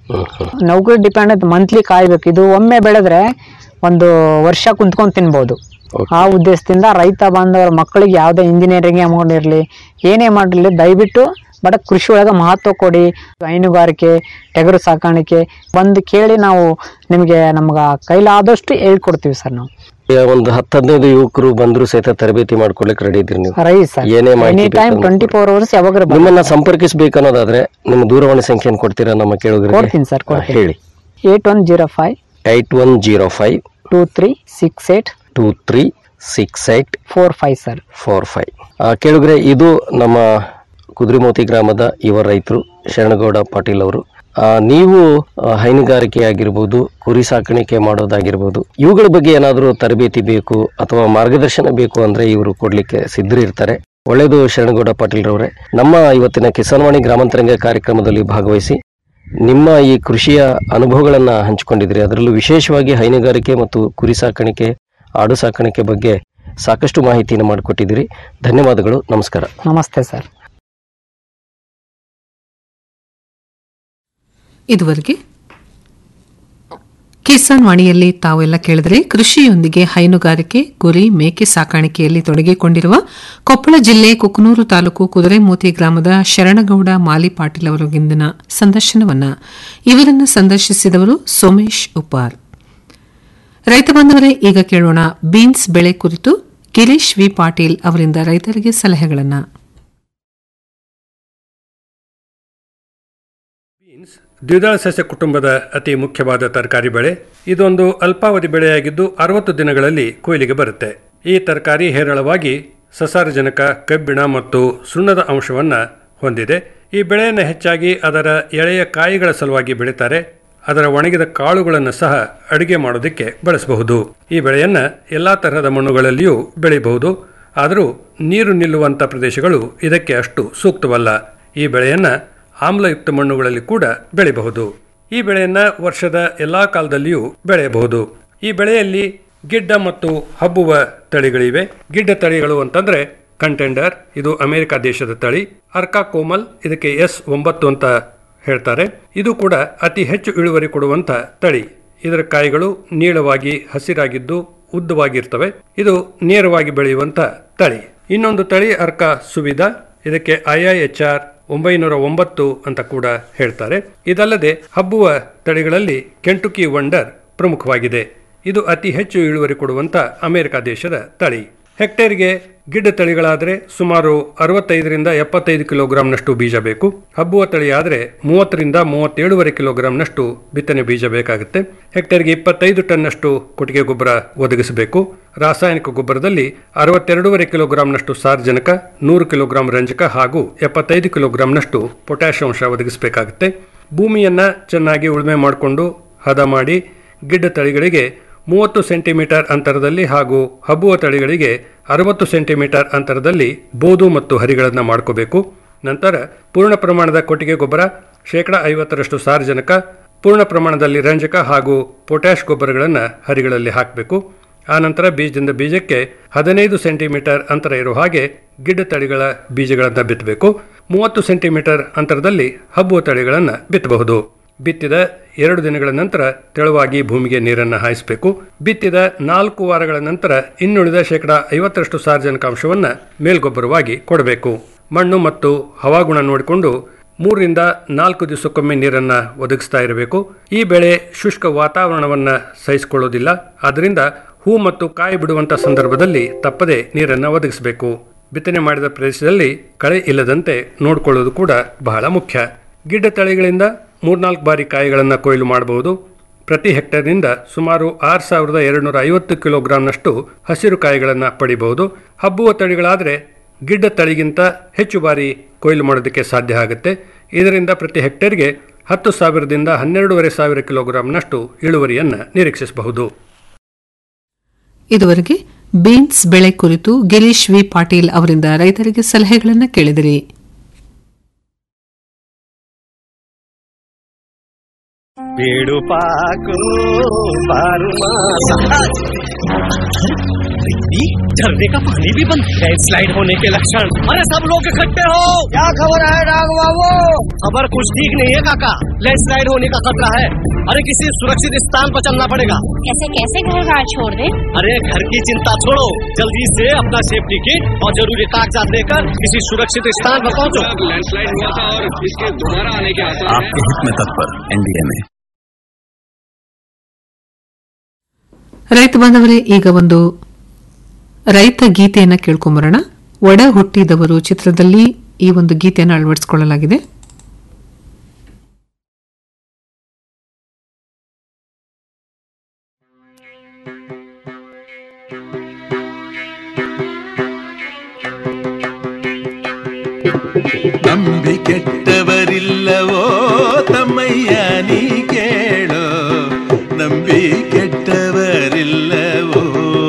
ನೌಕರಿ ಡಿಪೆಂಡ್ ಆಯ್ತು ಮಂತ್ಲಿ ಕಾಯ್ಬೇಕು ಇದು ಒಮ್ಮೆ ಬೆಳೆದ್ರೆ ಒಂದು ವರ್ಷ ಕುಂತ್ಕೊಂಡ್ ತಿನ್ಬೋದು ಆ ಉದ್ದೇಶದಿಂದ ರೈತ ಬಾಂಧವರ ಮಕ್ಕಳಿಗೆ ಯಾವುದೇ ಇಂಜಿನಿಯರಿಂಗ್ ಅಮೌಂಟ್ ಇರಲಿ ಏನೇ ಮಾಡಲಿ ದಯವಿಟ್ಟು ಬಟ್ ಕೃಷಿ ಒಳಗೆ ಮಹತ್ವ ಕೊಡಿ ಹೈನುಗಾರಿಕೆ ಟಗರು ಸಾಕಾಣಿಕೆ ಬಂದು ಕೇಳಿ ನಾವು ನಿಮಗೆ ನಮ್ಗೆ ಕೈಲಾದಷ್ಟು ಹೇಳ್ಕೊಡ್ತೀವಿ ಸರ್ ನಾವು ಈಗ ಒಂದು ಹತ್ತು ಹದಿನೈದು ಯುವಕರು ಬಂದ್ರು ಸಹಿತ ತರಬೇತಿ ಮಾಡ್ಕೊಳ್ಲಿಕ್ಕೆ ರೆಡಿ ಇದ್ರಿ ನೀವು ರೈ ಸರ್ ಏನೇ ಎನಿ ಮಾಹಿತಿ ಟೈಮ್ ಬೇಕಂದ್ರೂ ಟ್ವೆಂಟಿ ಫೋರ್ ಅವರ್ಸ್ ಯಾವಾಗ ನಿಮ್ಮನ್ನ ಸಂಪರ್ಕಿಸಬೇಕನ್ನೋದಾದ್ರೆ ನಿಮ್ಮ ದೂರವಾಣಿ ಸಂಖ್ಯೆಯನ್ನು ಕೊಡ್ತೀರಾ ನಮ್ಮ ಕೇಳುಗರಿಗೆ ಕೊಡ್ತೀನಿ ಸರ್ ಕೊಡ್ತೀನಿ ಹೇಳಿ eight one zero five eight one zero five two three six eight two three six eight four five sir four five ಕೇಳಿದ್ರೆ ಇದು ನಮ್ಮ ಕುದುರೆಮೋತಿ ಗ್ರಾಮದ ಯುವ ರೈತರು ಶರಣಗೌಡ ಪಾಟೀಲ್ ಅವರು ಆ, ನೀವು ಆ, ಹೈನುಗಾರಿಕೆ ಆಗಿರ್ಬೋದು ಕುರಿ ಸಾಕಾಣಿಕೆ ಮಾಡೋದಾಗಿರ್ಬೋದು ಇವುಗಳ ಬಗ್ಗೆ ಏನಾದರೂ ತರಬೇತಿ ಬೇಕು ಅಥವಾ ಮಾರ್ಗದರ್ಶನ ಬೇಕು ಅಂದ್ರೆ ಇವರು ಕೊಡ್ಲಿಕ್ಕೆ ಸಿದ್ಧರಿರ್ತಾರೆ ಒಳ್ಳೆಯದು ಶರಣಗೌಡ ಪಾಟೀಲ್ ರವರೇ ನಮ್ಮ ಇವತ್ತಿನ ಕಿಸಾನ್ವಾಣಿ ಗ್ರಾಮಾಂತರಂಗ ಕಾರ್ಯಕ್ರಮದಲ್ಲಿ ಭಾಗವಹಿಸಿ ನಿಮ್ಮ ಈ ಕೃಷಿಯ ಅನುಭವಗಳನ್ನ ಹಂಚಿಕೊಂಡಿದ್ರಿ ಅದರಲ್ಲೂ ವಿಶೇಷವಾಗಿ ಹೈನುಗಾರಿಕೆ ಮತ್ತು ಕುರಿ ಸಾಕಾಣಿಕೆ ಆಡು ಸಾಕಾಣಿಕೆ ಬಗ್ಗೆ ಸಾಕಷ್ಟು ಮಾಹಿತಿಯನ್ನು ಮಾಡಿಕೊಟ್ಟಿದ್ದೀರಿ ಧನ್ಯವಾದಗಳು ನಮಸ್ಕಾರ ನಮಸ್ತೆ ಸರ್ ಇದುವರೆಗೆ ಕಿಸಾನ್ ವಾಣಿಯಲ್ಲಿ ತಾವೆಲ್ಲ ಕೇಳಿದರೆ ಕೃಷಿಯೊಂದಿಗೆ ಹೈನುಗಾರಿಕೆ ಕುರಿ ಮೇಕೆ ಸಾಕಾಣಿಕೆಯಲ್ಲಿ ತೊಡಗಿಕೊಂಡಿರುವ ಕೊಪ್ಪಳ ಜಿಲ್ಲೆ ಕುಕನೂರು ತಾಲೂಕು ಕುದುರೆಮೋತಿ ಗ್ರಾಮದ ಶರಣಗೌಡ ಮಾಲಿ ಪಾಟೀಲ್ ಅವರೊಂದಿನ ಸಂದರ್ಶನವನ್ನ ಇವರನ್ನು ಸಂದರ್ಶಿಸಿದವರು ಸೋಮೇಶ್ ಉಪಾರ್ ರೈತ ಬಾಂಧವರೇ ಈಗ ಕೇಳೋಣ ಬೀನ್ಸ್ ಬೆಳೆ ಕುರಿತು ಗಿರೀಶ್ ವಿ ಪಾಟೀಲ್ ಅವರಿಂದ ರೈತರಿಗೆ ಸಲಹೆಗಳನ್ನು ದ್ವಿದಳ ಸಸ್ಯ ಕುಟುಂಬದ ಅತಿ ಮುಖ್ಯವಾದ ತರಕಾರಿ ಬೆಳೆ ಇದೊಂದು ಅಲ್ಪಾವಧಿ ಬೆಳೆಯಾಗಿದ್ದು ಅರವತ್ತು ದಿನಗಳಲ್ಲಿ ಕೊಯ್ಲಿಗೆ ಬರುತ್ತೆ ಈ ತರಕಾರಿ ಹೇರಳವಾಗಿ ಸಸಾರಜನಕ ಕಬ್ಬಿಣ ಮತ್ತು ಸುಣ್ಣದ ಅಂಶವನ್ನು ಹೊಂದಿದೆ ಈ ಬೆಳೆಯನ್ನು ಹೆಚ್ಚಾಗಿ ಅದರ ಎಳೆಯ ಕಾಯಿಗಳ ಸಲುವಾಗಿ ಬೆಳೀತಾರೆ ಅದರ ಒಣಗಿದ ಕಾಳುಗಳನ್ನು ಸಹ ಅಡುಗೆ ಮಾಡೋದಕ್ಕೆ ಬಳಸಬಹುದು ಈ ಬೆಳೆಯನ್ನು ಎಲ್ಲ ತರಹದ ಮಣ್ಣುಗಳಲ್ಲಿಯೂ ಬೆಳೆಯಬಹುದು ಆದರೂ ನೀರು ನಿಲ್ಲುವಂಥ ಪ್ರದೇಶಗಳು ಇದಕ್ಕೆ ಅಷ್ಟು ಸೂಕ್ತವಲ್ಲ ಈ ಬೆಳೆಯನ್ನು ಆಮ್ಲಯುಕ್ತ ಮಣ್ಣುಗಳಲ್ಲಿ ಕೂಡ ಬೆಳೆಯಬಹುದು ಈ ಬೆಳೆಯನ್ನು ವರ್ಷದ ಎಲ್ಲಾ ಕಾಲದಲ್ಲಿಯೂ ಬೆಳೆಯಬಹುದು ಈ ಬೆಳೆಯಲ್ಲಿ ಗಿಡ್ಡ ಮತ್ತು ಹಬ್ಬುವ ತಳಿಗಳಿವೆ ಗಿಡ್ಡ ತಳಿಗಳು ಅಂತಂದ್ರೆ ಕಂಟೆಂಡರ್ ಇದು ಅಮೆರಿಕ ದೇಶದ ತಳಿ ಅರ್ಕಾ ಕೋಮಲ್ ಇದಕ್ಕೆ ಎಸ್ ಒಂಬತ್ತು ಅಂತ ಹೇಳ್ತಾರೆ ಇದು ಕೂಡ ಅತಿ ಹೆಚ್ಚು ಇಳುವರಿ ಕೊಡುವಂತ ತಳಿ ಇದರ ಕಾಯಿಗಳು ನೀಳವಾಗಿ ಹಸಿರಾಗಿದ್ದು ಉದ್ದವಾಗಿರ್ತವೆ ಇದು ನೇರವಾಗಿ ಬೆಳೆಯುವಂತ ತಳಿ ಇನ್ನೊಂದು ತಳಿ ಅರ್ಕಾ ಸುವಿಧ ಇದಕ್ಕೆ ಐಐಎಚ್ಆರ್ ಒಂಬೈನೂರ ಒಂಬತ್ತು ಅಂತ ಕೂಡ ಹೇಳ್ತಾರೆ ಇದಲ್ಲದೆ ಹಬ್ಬುವ ತಳಿಗಳಲ್ಲಿ ಕೆಂಟುಕಿ ವಂಡರ್ ಪ್ರಮುಖವಾಗಿದೆ ಇದು ಅತಿ ಹೆಚ್ಚು ಇಳುವರಿ ಕೊಡುವಂತ ಅಮೆರಿಕ ದೇಶದ ತಳಿ ಹೆಕ್ಟೇರ್ಗೆ ಗಿಡ್ಡ ತಳಿಗಳಾದರೆ ಸುಮಾರು ಅರವತ್ತೈದರಿಂದ ಎಪ್ಪತ್ತೈದು ಕಿಲೋಗ್ರಾಂನಷ್ಟು ಬೀಜ ಬೇಕು ಹಬ್ಬುವ ತಳಿ ಆದರೆ ಮೂವತ್ತರಿಂದ ಮೂವತ್ತೇಳುವರೆ ಕಿಲೋಗ್ರಾಂನಷ್ಟು ಬಿತ್ತನೆ ಬೀಜ ಬೇಕಾಗುತ್ತೆ ಹೆಕ್ಟೇರ್ಗೆ ಇಪ್ಪತ್ತೈದು ಟನ್ನಷ್ಟು ಕೊಟ್ಟಿಗೆ ಗೊಬ್ಬರ ಒದಗಿಸಬೇಕು ರಾಸಾಯನಿಕ ಗೊಬ್ಬರದಲ್ಲಿ ಅರವತ್ತೆರಡೂವರೆ ಕಿಲೋಗ್ರಾಂನಷ್ಟು ಸಾರ್ವಜನಿಕ ನೂರು ಕಿಲೋಗ್ರಾಂ ರಂಜಕ ಹಾಗೂ ಎಪ್ಪತ್ತೈದು ಕಿಲೋಗ್ರಾಂನಷ್ಟು ಪೊಟ್ಯಾಷ್ ಅಂಶ ಒದಗಿಸಬೇಕಾಗುತ್ತೆ ಭೂಮಿಯನ್ನ ಚೆನ್ನಾಗಿ ಉಳುಮೆ ಮಾಡಿಕೊಂಡು ಹದ ಮಾಡಿ ಗಿಡ್ಡ ತಳಿಗಳಿಗೆ ಮೂವತ್ತು ಸೆಂಟಿಮೀಟರ್ ಅಂತರದಲ್ಲಿ ಹಾಗೂ ಹಬ್ಬುವ ತಳಿಗಳಿಗೆ ಅರವತ್ತು ಸೆಂಟಿಮೀಟರ್ ಅಂತರದಲ್ಲಿ ಬೋದು ಮತ್ತು ಹರಿಗಳನ್ನು ಮಾಡ್ಕೋಬೇಕು ನಂತರ ಪೂರ್ಣ ಪ್ರಮಾಣದ ಕೊಟ್ಟಿಗೆ ಗೊಬ್ಬರ ಶೇಕಡ ಐವತ್ತರಷ್ಟು ಸಾರಜನಕ ಪೂರ್ಣ ಪ್ರಮಾಣದಲ್ಲಿ ರಂಜಕ ಹಾಗೂ ಪೊಟ್ಯಾಷ್ ಗೊಬ್ಬರಗಳನ್ನು ಹರಿಗಳಲ್ಲಿ ಹಾಕಬೇಕು ಆನಂತರ ಬೀಜದಿಂದ ಬೀಜಕ್ಕೆ ಹದಿನೈದು ಸೆಂಟಿಮೀಟರ್ ಅಂತರ ಇರೋ ಹಾಗೆ ಗಿಡ್ಡ ತಳಿಗಳ ಬೀಜಗಳನ್ನು ಬಿತ್ತಬೇಕು ಮೂವತ್ತು ಸೆಂಟಿಮೀಟರ್ ಅಂತರದಲ್ಲಿ ಹಬ್ಬುವ ತಳಿಗಳನ್ನು ಬಿತ್ತಬಹುದು ಬಿತ್ತಿದ ಎರಡು ದಿನಗಳ ನಂತರ ತೆಳುವಾಗಿ ಭೂಮಿಗೆ ನೀರನ್ನು ಹಾಯಿಸಬೇಕು ಬಿತ್ತಿದ ನಾಲ್ಕು ವಾರಗಳ ನಂತರ ಇನ್ನುಳಿದ ಶೇಕಡ ಐವತ್ತರಷ್ಟು ಸಾರ್ವಜನಿಕಾಂಶವನ್ನು ಮೇಲ್ಗೊಬ್ಬರವಾಗಿ ಕೊಡಬೇಕು ಮಣ್ಣು ಮತ್ತು ಹವಾಗುಣ ನೋಡಿಕೊಂಡು ಮೂರರಿಂದ ನಾಲ್ಕು ದಿವಸಕ್ಕೊಮ್ಮೆ ನೀರನ್ನು ಒದಗಿಸ್ತಾ ಇರಬೇಕು ಈ ಬೆಳೆ ಶುಷ್ಕ ವಾತಾವರಣವನ್ನು ಸಹಿಸಿಕೊಳ್ಳೋದಿಲ್ಲ ಆದ್ದರಿಂದ ಹೂ ಮತ್ತು ಕಾಯಿ ಬಿಡುವಂಥ ಸಂದರ್ಭದಲ್ಲಿ ತಪ್ಪದೆ ನೀರನ್ನು ಒದಗಿಸಬೇಕು ಬಿತ್ತನೆ ಮಾಡಿದ ಪ್ರದೇಶದಲ್ಲಿ ಕಳೆ ಇಲ್ಲದಂತೆ ನೋಡಿಕೊಳ್ಳೋದು ಕೂಡ ಬಹಳ ಮುಖ್ಯ ಗಿಡ್ಡ ತಳಿಗಳಿಂದ ಮೂರ್ನಾಲ್ಕು ಬಾರಿ ಕಾಯಿಗಳನ್ನು ಕೊಯ್ಲು ಮಾಡಬಹುದು ಪ್ರತಿ ಹೆಕ್ಟೇರ್ನಿಂದ ಸುಮಾರು ಆರು ಸಾವಿರದ ಎರಡುನೂರ ಐವತ್ತು ಕಿಲೋಗ್ರಾಂನಷ್ಟು ಹಸಿರು ಕಾಯಿಗಳನ್ನು ಪಡಿಬಹುದು ಹಬ್ಬುವ ತಳಿಗಳಾದರೆ ಗಿಡ್ಡ ತಳಿಗಿಂತ ಹೆಚ್ಚು ಬಾರಿ ಕೊಯ್ಲು ಮಾಡೋದಕ್ಕೆ ಸಾಧ್ಯ ಆಗುತ್ತೆ ಇದರಿಂದ ಪ್ರತಿ ಹೆಕ್ಟೇರ್ಗೆ ಹತ್ತು ಸಾವಿರದಿಂದ ಹನ್ನೆರಡೂವರೆ ಸಾವಿರ ಕಿಲೋಗ್ರಾಂನಷ್ಟು ಇಳುವರಿಯನ್ನು ನಿರೀಕ್ಷಿಸಬಹುದು ಇದುವರೆಗೆ ಬೀನ್ಸ್ ಬೆಳೆ ಕುರಿತು ಗಿರೀಶ್ ವಿ ಪಾಟೀಲ್ ಅವರಿಂದ ರೈತರಿಗೆ ಸಲಹೆಗಳನ್ನು ಕೇಳಿದಿರಿ पेड़ पाको बारू झरने का पानी भी बंद है स्लाइड होने के लक्षण अरे सब लोग इकट्ठे हो क्या खबर है डाग बाबू खबर कुछ ठीक नहीं है काका लैंडस्लाइड होने का खतरा है अरे किसी सुरक्षित स्थान पर चलना पड़ेगा ऐसे कैसे घर बार छोड़ दे अरे घर की चिंता छोड़ो जल्दी से अपना सेफ्टी किट और जरूरी कागजात लेकर किसी सुरक्षित स्थान पर पहुंचो लैंडस्लाइड हुआ था और इसके दोबारा आने के आसार आपके हित में तत्पर एनडीए में ರೈತ ಬಾಂಧವರೇ ಈಗ ಒಂದು ರೈತ ಗೀತೆಯನ್ನ ಕೇಳ್ಕೊಂಬರೋಣ ಒಡ ಹುಟ್ಟಿದವರು ಚಿತ್ರದಲ್ಲಿ ಈ ಒಂದು ಗೀತೆಯನ್ನು ಅಳವಡಿಸಿಕೊಳ್ಳಲಾಗಿದೆ ನಂಬಿ ಕೆಟ್ಟವರಿಲ್ಲವೋ ತಮ್ಮಯ್ಯ ನೀ ಕೇಳೋ ನಂಬಿ ಕೆಟ್ಟವರಿಲ್ಲವೋ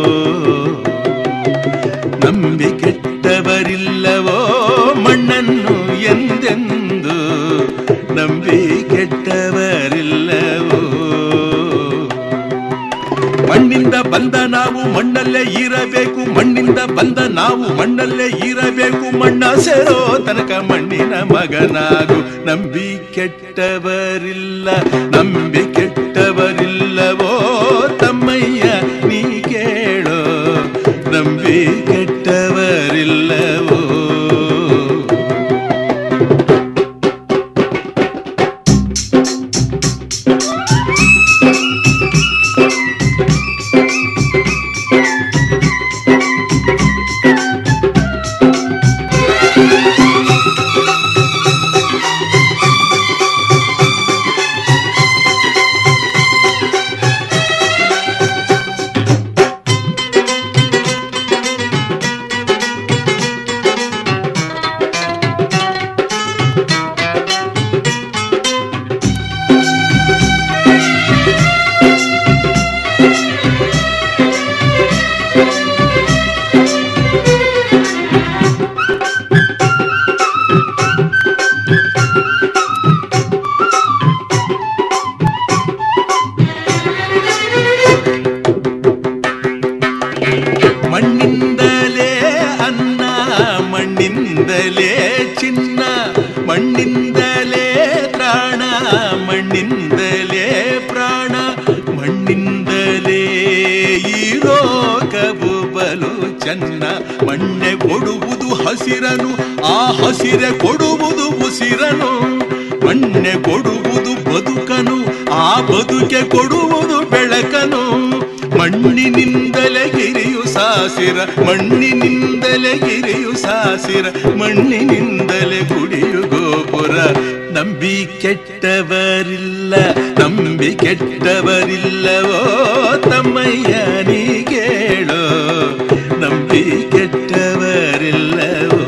ನಂಬಿ ಕೆಟ್ಟವರಿಲ್ಲವೋ ಮಣ್ಣನ್ನು ಎಂದೆಂದು ನಂಬಿ ಕೆಟ್ಟವರಿಲ್ಲವೋ ಮಣ್ಣಿಂದ ಬಂದ ನಾವು ಮಣ್ಣಲ್ಲೇ ಇರಬೇಕು ಮಣ್ಣಿಂದ ಬಂದ ನಾವು ಮಣ್ಣಲ್ಲೇ ಇರಬೇಕು ಮಣ್ಣ ಸೇರೋ ತನಕ ಮಣ್ಣಿನ ಮಗನಾಗು ನಂಬಿ ಕೆಟ್ಟವರಿಲ್ಲ ನಂಬಿ ಕೆಟ್ಟವರಿಲ್ಲವೋ ತಮ್ಮಯ್ಯ ನೀ ಕೇಳೋ ನಂಬಿ ಕೆಟ್ಟವರಿಲ್ಲವೋ ಮಣ್ಣಿಂದಲೇ ಅನ್ನ ಮಣ್ಣಿಂದಲೇ ಚಿನ್ನ ಮಣ್ಣಿಂದಲೇ ಪ್ರಾಣ ಮಣ್ಣಿಂದಲೇ ಪ್ರಾಣ ಮಣ್ಣಿಂದಲೇ ಈ ಲೋಕವು ಬಲು ಚೆನ್ನ ಮಣ್ಣೆ ಕೊಡುವುದು ಹಸಿರನು ಆ ಹಸಿರೆ ಕೊಡುವುದು ಉಸಿರನು ಮಣ್ಣೆ ಕೊಡುವುದು ಬದುಕನು ಆ ಬದುಕೆ ಕೊಡುವುದು ಬೆಳಕನು ಮಣ್ಣಿನಿಂದಲೇ ಗಿರಿಯು ಸಾಸಿರ ಮಣ್ಣಿನಿಂದಲೇ ಗಿರಿಯು ಸಾಸಿರ ಮಣ್ಣಿನಿಂದಲೇ ಗುಡಿಯು ಗೋಪುರ ನಂಬಿ ಕೆಟ್ಟವರಿಲ್ಲ ನಂಬಿ ಕೆಟ್ಟವರಿಲ್ಲವೋ ತಮ್ಮಯ್ಯ ನೀ ಕೇಳೋ ನಂಬಿ ಕೆಟ್ಟವರಿಲ್ಲವೋ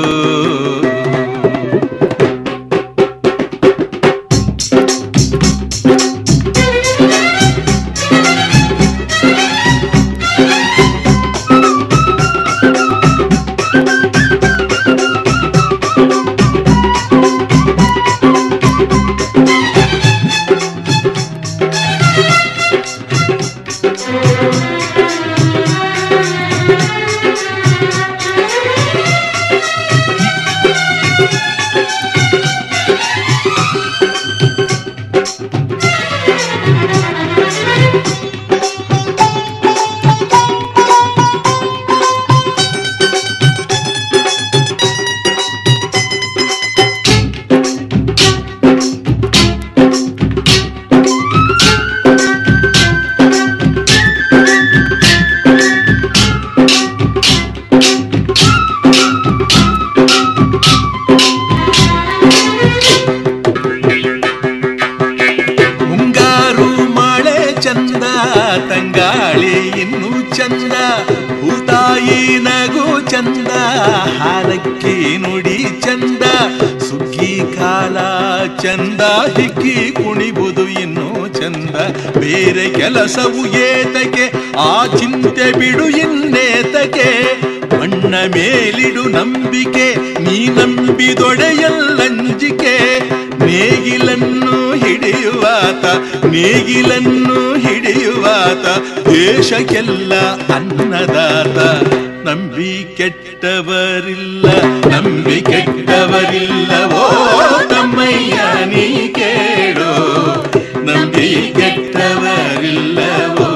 ಮುಂಗಾರು ಮಳೆ ಚಂದ ತಂಗಾಳಿ ಇನ್ನು ಚಂದ ಭೂತಾಯಿ ನಗು ಚಂದ ಹಾಲಕ್ಕಿ ನುಡಿ ಚಂದ ಸುಗ್ಗಿ ಕಾಲ ಚಂದ ಹಿಕ್ಕಿ ಕುಣಿಬುದು ಇನ್ನು ಚಂದ ಬೇರೆ ಕೆಲಸವು ಏತಕ್ಕೆ ಆ ಚಿಂತೆ ಬಿಡು ಇನ್ನೇತಕ್ಕೆ ಮಣ್ಣ ಮೇಲಿಡು ನಂಬಿಕೆ ನೀ ನಂಬಿದೊಡೆಯಲ್ಲಂಜಿಕೆ ನೇಗಿಲನ್ನು ಹಿಡಿಯುವಾತ ನೇಗಿಲನ್ನು ಹಿಡಿಯುವಾತ ದೇಶಕ್ಕೆಲ್ಲ ಅನ್ನದಾತ ನಂಬಿ ಕೆಟ್ಟವರಿಲ್ಲ ನಂಬಿ ಕೆಟ್ಟವರಿಲ್ಲವೋ ತಮ್ಮಯ್ಯ ನೀ ಕೇಳೋ ನಂಬಿ ಕೆಟ್ಟವರಿಲ್ಲವೋ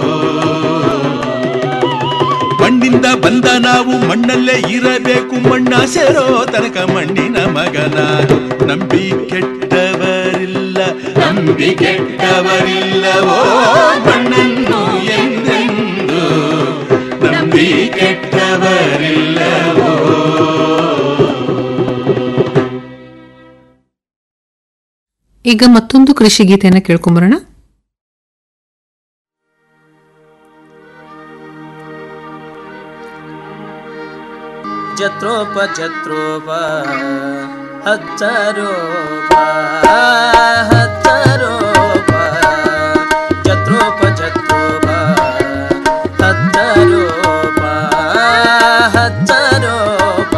ಮಣ್ಣಿಂದ ಬಂದ ನಾವು ಮಣ್ಣಲ್ಲೇ ಇರಬೇಕು ಮಣ್ಣ ಸೇರೋ ತನಕ ಮಣ್ಣಿನ ಮಗನಾರು ನಂಬಿ ಕೆಟ್ಟವರಿಲ್ಲ ನಂಬಿ ಕೆಟ್ಟವರಿಲ್ಲವೋ ಮಣ್ಣನ್ನು ಎಂದೆಂದು ನಂಬಿ ಕೆಟ್ಟವರಿಲ್ಲವೋ ಈಗ ಮತ್ತೊಂದು ಕೃಷಿ ಗೀತೆಯನ್ನು ಕೇಳ್ಕೊಂಬರೋಣ ಜತ್ರೋಪ ಜತ್ರೋಪ ಹಚ್ಚರೋಪ ಹಚ್ಚರೋಪ ಜತ್ರೋಪ ಜತ್ರೋಪ ಹಚ್ಚರೋಪ ಹಚ್ಚರೋಪ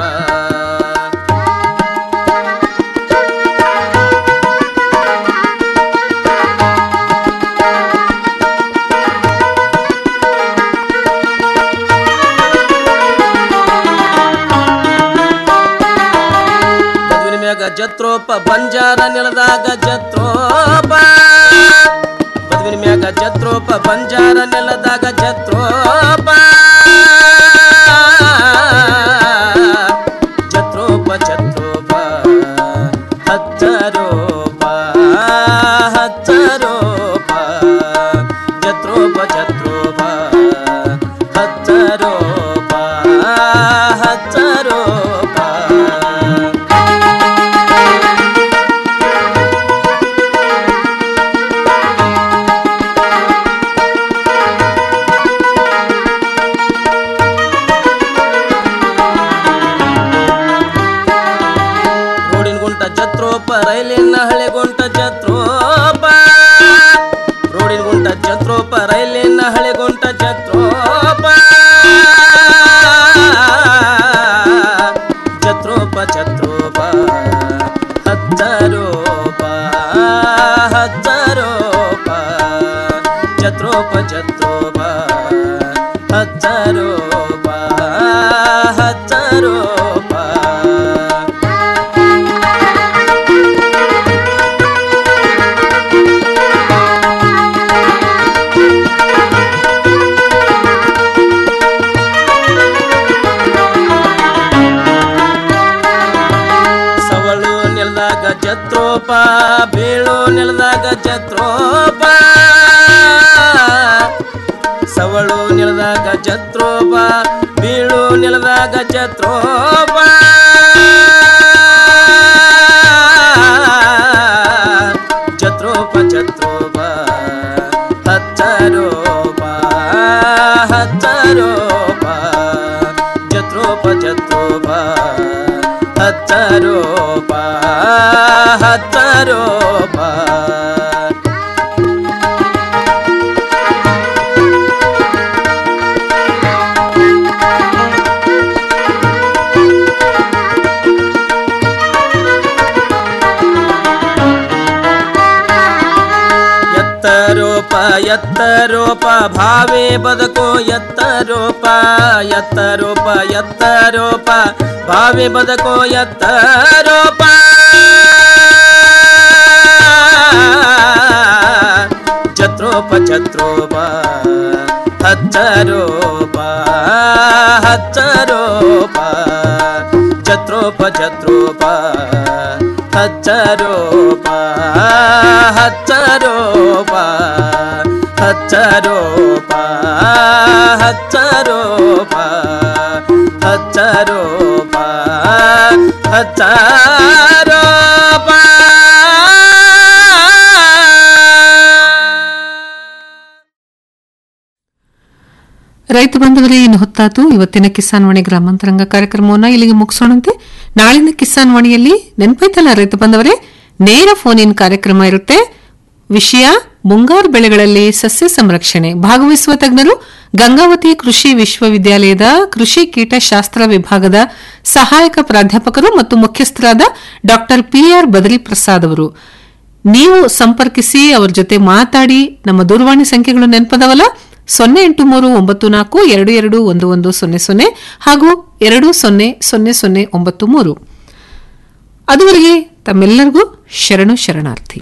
ಮದುವಿನ ಮ್ಯಾಗ ಜತ್ರೋಪ ಬಂಜಾರ ನೆಲದಾಗ ಜತ್ರೋಪ ಮದುವಿನ ಮ್ಯಾಗ ಜತ್ರೋಪ ಬಂಜಾರ ನೆಲದಾಗ ಜತ್ರೋಪ ಜತ್ರೋಪ ಜತ್ರೋಪ ಹಚ್ಚರೋಪ ಹಚ್ಚರೋಪ ಜತ್ರೋಪ ಜತ್ರೋಪ ಹಚ್ಚರೋಪ ಹಚ್ಚರೋಪ ರೋಡಿನ ಗುಂಟ ಜತ್ರೋಪ ರೈಲಿನ ಹಳೆ ಗುಂಟ ಜತ್ರೋಪ ರೋಡಿನ ಗುಂಟ ಜತ್ರೋಪ ರೈಲಿನ ಹಳೆ ಗುಂಟ ಜತ್ರೋಪ ಜತ್ರೋಪ ಜತ್ರೋಪ ಹಚ್ಚರೋಪ ಹಚ್ಚರೋಪ ಜತ್ರೋಪ ಜತ್ರೋಪ ಹಚ್ಚರೋಪ ಹಚ್ಚರೋಪ ಸವಳು ನೆಲದಾಗ ಜತ್ರೋಪ ಬೀಳು ನೆಲದಾಗ ಜತ್ರೋಪ ಸವಳು ನೆಲದಾಗ ಜತ್ರೋಪ ಬೀಳು ನೆಲದಾಗ ಜತ್ರೋಪ ಜತ್ರೋಪ ಜತ್ರೋಪ ಹಚ್ಚರೋಪ ಹಚ್ಚರೋಪ ಜತ್ರೋಪ ಜತ್ರೋಪ ಹಚ್ಚರೋಪ ಹಚ್ಚರೋಪ ಎತ್ತರೋಪ ಎತ್ತರೋಪ ಭಾವೇ ಬದುಕು ಎತ್ತರೋಪ ಎತ್ತರೋಪ ಎತ್ತರೋಪ ಭಾವೇ ಬದುಕು ಎತ್ತರೋಪ ಜತ್ರೋಪ ಜತ್ರೋಪ ಹಚ್ಚರೋಪ ಹಚ್ಚರೋಪ ಜತ್ರೋಪ ಜತ್ರೋಪ ಹಚ್ಚರೋಪ ಹಚ್ಚರೋಪ ಹಚ್ಚರೋಪ ಹಚ್ಚರೋಪ ಹಚ್ಚರೋಪ ಹಚ್ಚರೋಪ ರೈತ ಬಂಧುಗಳೇ ಇನ್ನು ಹೊತ್ತಾತು ಇವತ್ತಿನ ಕಿಸಾನ್ ವಾಣಿ ಗ್ರಾಮಾಂತರಂಗ ಕಾರ್ಯಕ್ರಮವನ್ನು ಇಲ್ಲಿಗೆ ಮುಗಿಸೋಣಂತೆ ನಾಳಿನ ಕಿಸಾನ್ ವಾಣಿಯಲ್ಲಿ ನೆನಪೈತಲ್ಲ ರೈತ ಬಂಧವರೇ ನೇರ ಫೋನ್ ಇನ್ ಕಾರ್ಯಕ್ರಮ ಇರುತ್ತೆ ವಿಷಯ ಮುಂಗಾರು ಬೆಳೆಗಳಲ್ಲಿ ಸಸ್ಯ ಸಂರಕ್ಷಣೆ ಭಾಗವಹಿಸುವ ತಜ್ಞರು ಗಂಗಾವತಿ ಕೃಷಿ ವಿಶ್ವವಿದ್ಯಾಲಯದ ಕೃಷಿ ಕೀಟಶಾಸ್ತ್ರ ವಿಭಾಗದ ಸಹಾಯಕ ಪ್ರಾಧ್ಯಾಪಕರು ಮತ್ತು ಮುಖ್ಯಸ್ಥರಾದ ಡಾ ಪಿಆರ್ ಬದರಿ ಪ್ರಸಾದ್ ಅವರು ನೀವು ಸಂಪರ್ಕಿಸಿ ಅವರ ಜೊತೆ ಮಾತಾಡಿ ನಮ್ಮ ದೂರವಾಣಿ ಸಂಖ್ಯೆಗಳು ನೆನಪದವಲ್ಲ ಸೊನ್ನೆ ಎಂಟು ಮೂರು ಒಂಬತ್ತು ನಾಲ್ಕು ಎರಡು ಎರಡು ಒಂದು ಒಂದು ಸೊನ್ನೆ ಸೊನ್ನೆ ಹಾಗೂ ಎರಡು ಸೊನ್ನೆ ಸೊನ್ನೆ ಸೊನ್ನೆ ಒಂಬತ್ತು ಮೂರು ಅದುವರೆಗೆ ತಮ್ಮೆಲ್ಲರಿಗೂ ಶರಣು ಶರಣಾರ್ಥಿ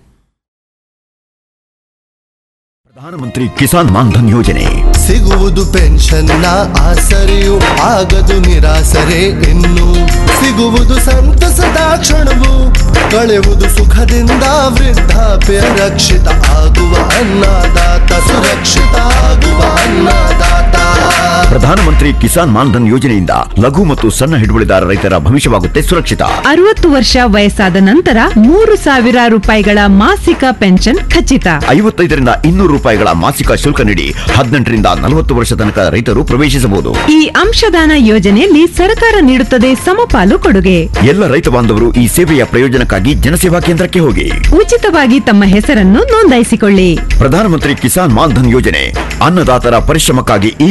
ಪ್ರಧಾನಮಂತ್ರಿ ಕಿಸಾನ್ ಮಾನ್ಧನ್ ಯೋಜನೆ ಸಿಗುವುದು ಪೆನ್ಷನ್ನ ಆಸರೆಯು ಆಗದು ನಿರಾಸರೆ ಇನ್ನು ಸಿಗುವುದು ಸಂತಸದ ಕ್ಷಣವು ಕಳೆಯುವುದು ಸುಖದಿಂದ ವೃದ್ಧಾಪ್ಯ ರಕ್ಷಿತ ಆಗುವ ಅನ್ನದಾತ ಸುರಕ್ಷಿತ ಆಗುವ ಅನ್ನದಾತ ಪ್ರಧಾನಮಂತ್ರಿ ಕಿಸಾನ್ ಮಾನ್ಧನ್ ಯೋಜನೆಯಿಂದ ಲಘು ಮತ್ತು ಸಣ್ಣ ಹಿಡುವಳಿದಾರ ರೈತರ ಭವಿಷ್ಯವಾಗುತ್ತೆ ಸುರಕ್ಷಿತ ಅರವತ್ತು ವರ್ಷ ವಯಸ್ಸಾದ ನಂತರ ಮೂರು ಸಾವಿರ ರೂಪಾಯಿಗಳ ಮಾಸಿಕ ಪೆನ್ಷನ್ ಖಚಿತ ಐವತ್ತೈದರಿಂದ ಇನ್ನೂರು ರೂಪಾಯಿಗಳ ಮಾಸಿಕ ಶುಲ್ಕ ನೀಡಿ ಹದಿನೆಂಟರಿಂದ ನಲವತ್ತು ವರ್ಷ ತನಕ ರೈತರು ಪ್ರವೇಶಿಸಬಹುದು ಈ ಅಂಶದಾನ ಯೋಜನೆಯಲ್ಲಿ ಸರ್ಕಾರ ನೀಡುತ್ತದೆ ಸಮಪಾಲು ಕೊಡುಗೆ ಎಲ್ಲ ರೈತ ಬಾಂಧವರು ಈ ಸೇವೆಯ ಪ್ರಯೋಜನಕ್ಕಾಗಿ ಜನಸೇವಾ ಕೇಂದ್ರಕ್ಕೆ ಹೋಗಿ ಉಚಿತವಾಗಿ ತಮ್ಮ ಹೆಸರನ್ನು ನೋಂದಾಯಿಸಿಕೊಳ್ಳಿ ಪ್ರಧಾನಮಂತ್ರಿ ಕಿಸಾನ್ ಮಾನ್ಧನ್ ಯೋಜನೆ ಅನ್ನದಾತರ ಪರಿಶ್ರಮಕ್ಕಾಗಿ ಈ